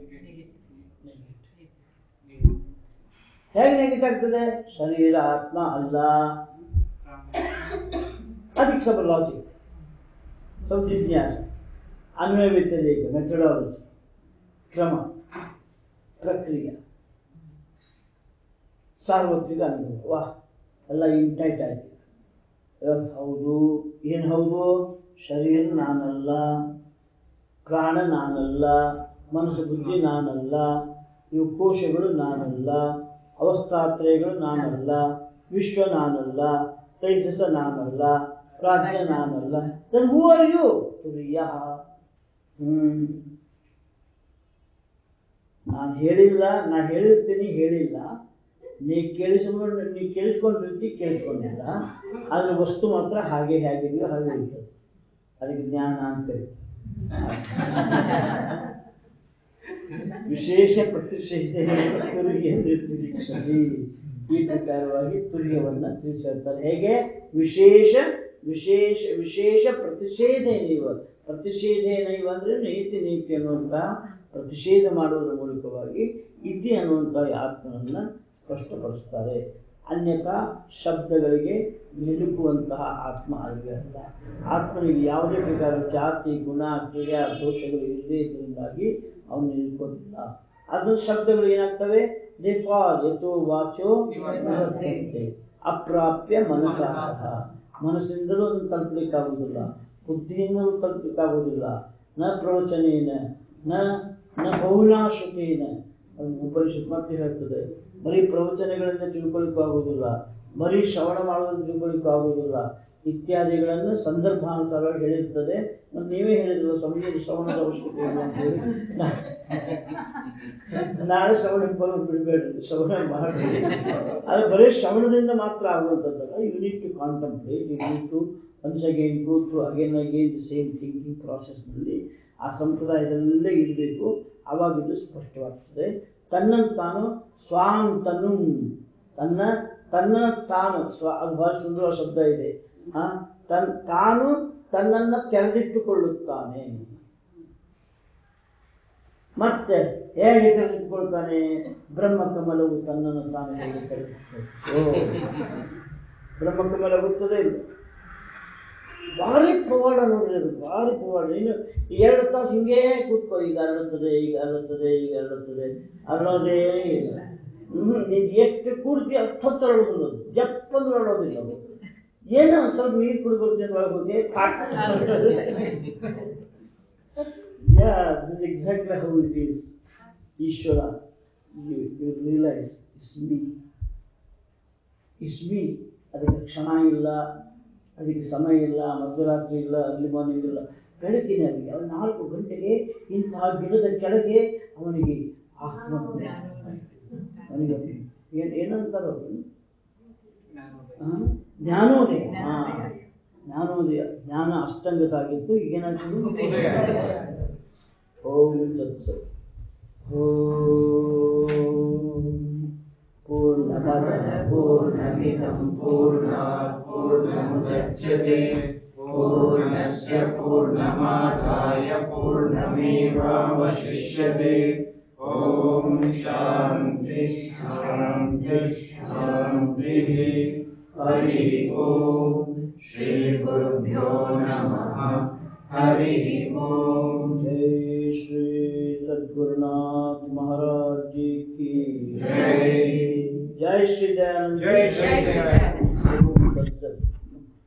ಹೇಗೆ ನೆಗೆಟ್ ಆಗ್ತದೆ ಶರೀರ ಆತ್ಮ ಅಲ್ಲ ಅದಕ್ಕೆ ಸ್ವಲ್ಪ ಲಾಜಿಕ್ ಸ್ವಲ್ಪ ಜಿಜ್ಞಾಸ ಅನ್ವಯ ವ್ಯತಿರೇಕ ಮೆಥಡಾಲಜಿ ಕ್ರಮ ಪ್ರಕ್ರಿಯೆ ಸಾರ್ವತ್ರಿಕ ಅನುಭವ ವಾಹ್ ಎಲ್ಲ ಇಂಟೈಟ್ ಆಯ್ತು ಇವಾಗ ಹೌದು ಏನು ಹೌದು ಶರೀರ ನಾನಲ್ಲ ಪ್ರಾಣ ನಾನಲ್ಲ ಮನಸ್ಸು ಬುದ್ಧಿ ನಾನಲ್ಲ ಇವು ಕೋಶಗಳು ನಾನಲ್ಲ ಅವಸ್ಥಾತ್ರಯಗಳು ನಾನಲ್ಲ ವಿಶ್ವ ನಾನಲ್ಲ ತೈಜಸ ನಾನಲ್ಲ ಪ್ರಾಜ್ಞ ನಾನಲ್ಲ ದೆನ್ ಹೂ ಆರ್ ಯು ತುರಿಯ ಹ್ಮ್ ನಾನು ಹೇಳಿಲ್ಲ ನಾ ಹೇಳಿರ್ತೀನಿ ಹೇಳಿಲ್ಲ ನೀ ಕೇಳಿಸ್ಕೊಂಡು ನೀ ಕೇಳಿಸ್ಕೊಂಡಿರ್ತಿ ಕೇಳಿಸ್ಕೊಂಡಿಲ್ಲ ಆದ್ರೆ ವಸ್ತು ಮಾತ್ರ ಹಾಗೆ ಹೇಗಿದೆಯೋ ಹಾಗೆ ಇರ್ತದೆ ಅದಕ್ಕೆ ಜ್ಞಾನ ಅಂತ ಕರೀತಾರೆ ವಿಶೇಷ ಪ್ರತಿಷ್ಠೆ ತುರಿಗೆ ನಿರ್ನಿರೀಕ್ಷಣೆ ಈ ಪ್ರಕಾರವಾಗಿ ತುರ್ಯವನ್ನ ತಿಳಿಸಿರ್ತಾರೆ ಹೇಗೆ ವಿಶೇಷ ವಿಶೇಷ ವಿಶೇಷ ಪ್ರತಿಷೇಧೇನೈವ ಪ್ರತಿಷೇಧೇನೈವ ಅಂದ್ರೆ ನೀತಿ ನೀತಿ ಅನ್ನುವಂಥ ಪ್ರತಿಷೇಧ ಮಾಡುವುದರ ಮೂಲಕವಾಗಿ ಇತಿ ಅನ್ನುವಂಥ ಈ ಆತ್ಮನನ್ನ ಸ್ಪಷ್ಟಪಡಿಸ್ತಾರೆ ಅನ್ಯಥಾ ಶಬ್ದಗಳಿಗೆ ನಿಲುಕುವಂತಹ ಆತ್ಮ ಅಲ್ವೇ ಅಲ್ಲ ಆತ್ಮನಿಗೆ ಯಾವುದೇ ಪ್ರಕಾರ ಜಾತಿ ಗುಣ ಕ್ರಿಯಾ ದೋಷಗಳು ಇಲ್ಲದೇ ಇದರಿಂದಾಗಿ ಅವನು ನಿಲ್ಕೋದಿಲ್ಲ ಅದು ಶಬ್ದಗಳು ಏನಾಗ್ತವೆ ದೇಫಾಲ್ ಯಥೋ ವಾಚೋ ನಿವರ್ತಂತೆ ಅಪ್ರಾಪ್ಯ ಮನಸ್ಸಾಹ ಮನಸ್ಸಿಂದಲೂ ಅದನ್ನು ತಲುಪಲಿಕ್ಕಾಗುವುದಿಲ್ಲ ಬುದ್ಧಿಯಿಂದಲೂ ತಲುಪಲಿಕ್ಕಾಗುವುದಿಲ್ಲ ನ ಪ್ರವಚನೇನ ನ ನ ಬಹುನಾಶ್ರುತೇನ ಅದು ಉಪನಿಷತ್ ಮತ್ತೆ ಹೇಳ್ತದೆ ಬರೀ ಪ್ರವಚನಗಳಿಂದ ತಿಳ್ಕೊಳ್ಳಿಕ್ಕೂ ಆಗುವುದಿಲ್ಲ ಬರೀ ಶ್ರವಣ ಮಾಡೋದ್ರಿಂದ ತಿಳ್ಕೊಳ್ಳಿಕ್ಕೂ ಆಗುವುದಿಲ್ಲ ಇತ್ಯಾದಿಗಳನ್ನು ಸಂದರ್ಭಾನುಸಾರವಾಗಿ ಹೇಳಿರ್ತದೆ ಮತ್ತು ನೀವೇ ಹೇಳಿದ್ರಲ್ಲ ಸ್ವಾಮೀಜಿ ಶ್ರವಣದ ಅವಶ್ಯಕತೆ ಇಲ್ಲ ಅಂತ ಹೇಳಿ ನಾ- ನಾಳೆ ಶ್ರವಣಕ್ಕೆ ಬರೋದು ಬಿಡಬೇಡ್ರಿ ಶ್ರವಣ ಮಾಡಿ ಅದು ಬರೀ ಶ್ರವಣದಿಂದ ಮಾತ್ರ ಆಗುವಂಥದ್ದಲ್ಲ you need to contemplate you need to once again go through again again the same thinking ಪ್ರಾಸೆಸ್ನಲ್ಲಿ ಆ ಸಂಪ್ರದಾಯದಲ್ಲೇ ಇರಬೇಕು ಆವಾಗ ಇದು ಸ್ಪಷ್ಟವಾಗ್ತದೆ ತನ್ನನ್ನು ತಾನು ಸ್ವಾಂ ತನು ತನ್ನ ತನ್ನ ತಾನು ಸ್ವ ಅದು ಬಹಳ ಸುಂದರ ಶಬ್ದ ಇದೆ ಆ, ತನ್ ತಾನು ತನ್ನನ್ನು ತೆರೆದಿಟ್ಟುಕೊಳ್ಳುತ್ತಾನೆ ಮತ್ತೆ ಹೇಗೆ ತೆರೆದಿಟ್ಟುಕೊಳ್ತಾನೆ ಬ್ರಹ್ಮಕಮಲವು ತನ್ನನ್ನು ತಾನು ಹೇಗೆ ತೆರೆದಿಟ್ಟುಕೊಳ್ಳುತ್ತೆ ಬ್ರಹ್ಮಕಮಲ ಗೊತ್ತದೆ ಇಲ್ಲ ಭಾರಿ ಪವಾಡ ನೋಡ್ರಿ ಅದು ಭಾರಿ ಪವಾಡ ಇನ್ನು ಎರಡು ತಾಸು ಹಿಂಗೇ ಕೂತ್ಕೋ ಈಗ ಅರಳುತ್ತದೆ ಈಗ ಅರಳುತ್ತದೆ ಈಗ ಅರಳುತ್ತದೆ ಅರಳೋದೇ ಇಲ್ಲ ಹ್ಮ್ ನೀನ್ ಎಷ್ಟು ಕೂಡ್ತಿ ಅಷ್ಟೊತ್ತು ಅರಳೋದಿಲ್ಲ ಅದು ಜಪ್ಪಂದ್ರೆ ಅರಳೋದಿಲ್ಲ ಅದು ಏನೋ ಒಂದ್ ಸ್ವಲ್ಪ ನೀರು ಕುಡ್ಕೊಳ್ತೀನಿ ಒಳಗೆ ಹೋಗಿ pot yeah this exactly how it is ಈಶ್ವರ you, you realize it's me. It's me. ಅದಕ್ಕೆ ಕ್ಷಣ ಇಲ್ಲ ಅದಕ್ಕೆ ಸಮಯ ಇಲ್ಲ ಮಧ್ಯರಾತ್ರಿ ಇಲ್ಲ ಅರ್ಲಿ ಮಾರ್ನಿಂಗ್ ಇಲ್ಲ ಬೆಳಕಿನ ಅವನಿಗೆ ಅವನು ನಾಲ್ಕು ಗಂಟೆಗೆ ಇಂತಹ ಗಿಡದ ಕೆಳಗೆ ಅವನಿಗೆ ಆತ್ಮಜ್ಞಾನ ಅವನಿಗೆ ಏನ್ ಏನಂತಾರ ಅವರು ಆ? ಜ್ಞಾನೋದಯ ಹಾ ಜ್ಞಾನೋದಯ ಜ್ಞಾನ ಅಷ್ಟಂಗತ ಆಗಿತ್ತು ಈಗೇನಾಗ್ತದೆ ಉದಯ. ಓಂ ತತ್ಸತ್ ಓಂ ಪೂರ್ಣಮದ पूर्णमिदं पूर्णात् पूर्णमुदच्यते पूर्णस्य पूर्णमादाय पूर्णमेवावशिष्यते ॐ शान्ति शान्ति शान्तिः हरिः ॐ श्रीगुरुभ्यो नमः हरिः ॐ जय श्री सद्गुरुनाथ महाराज जी की जय जय श्री दयानंद जय श्री दयानंद।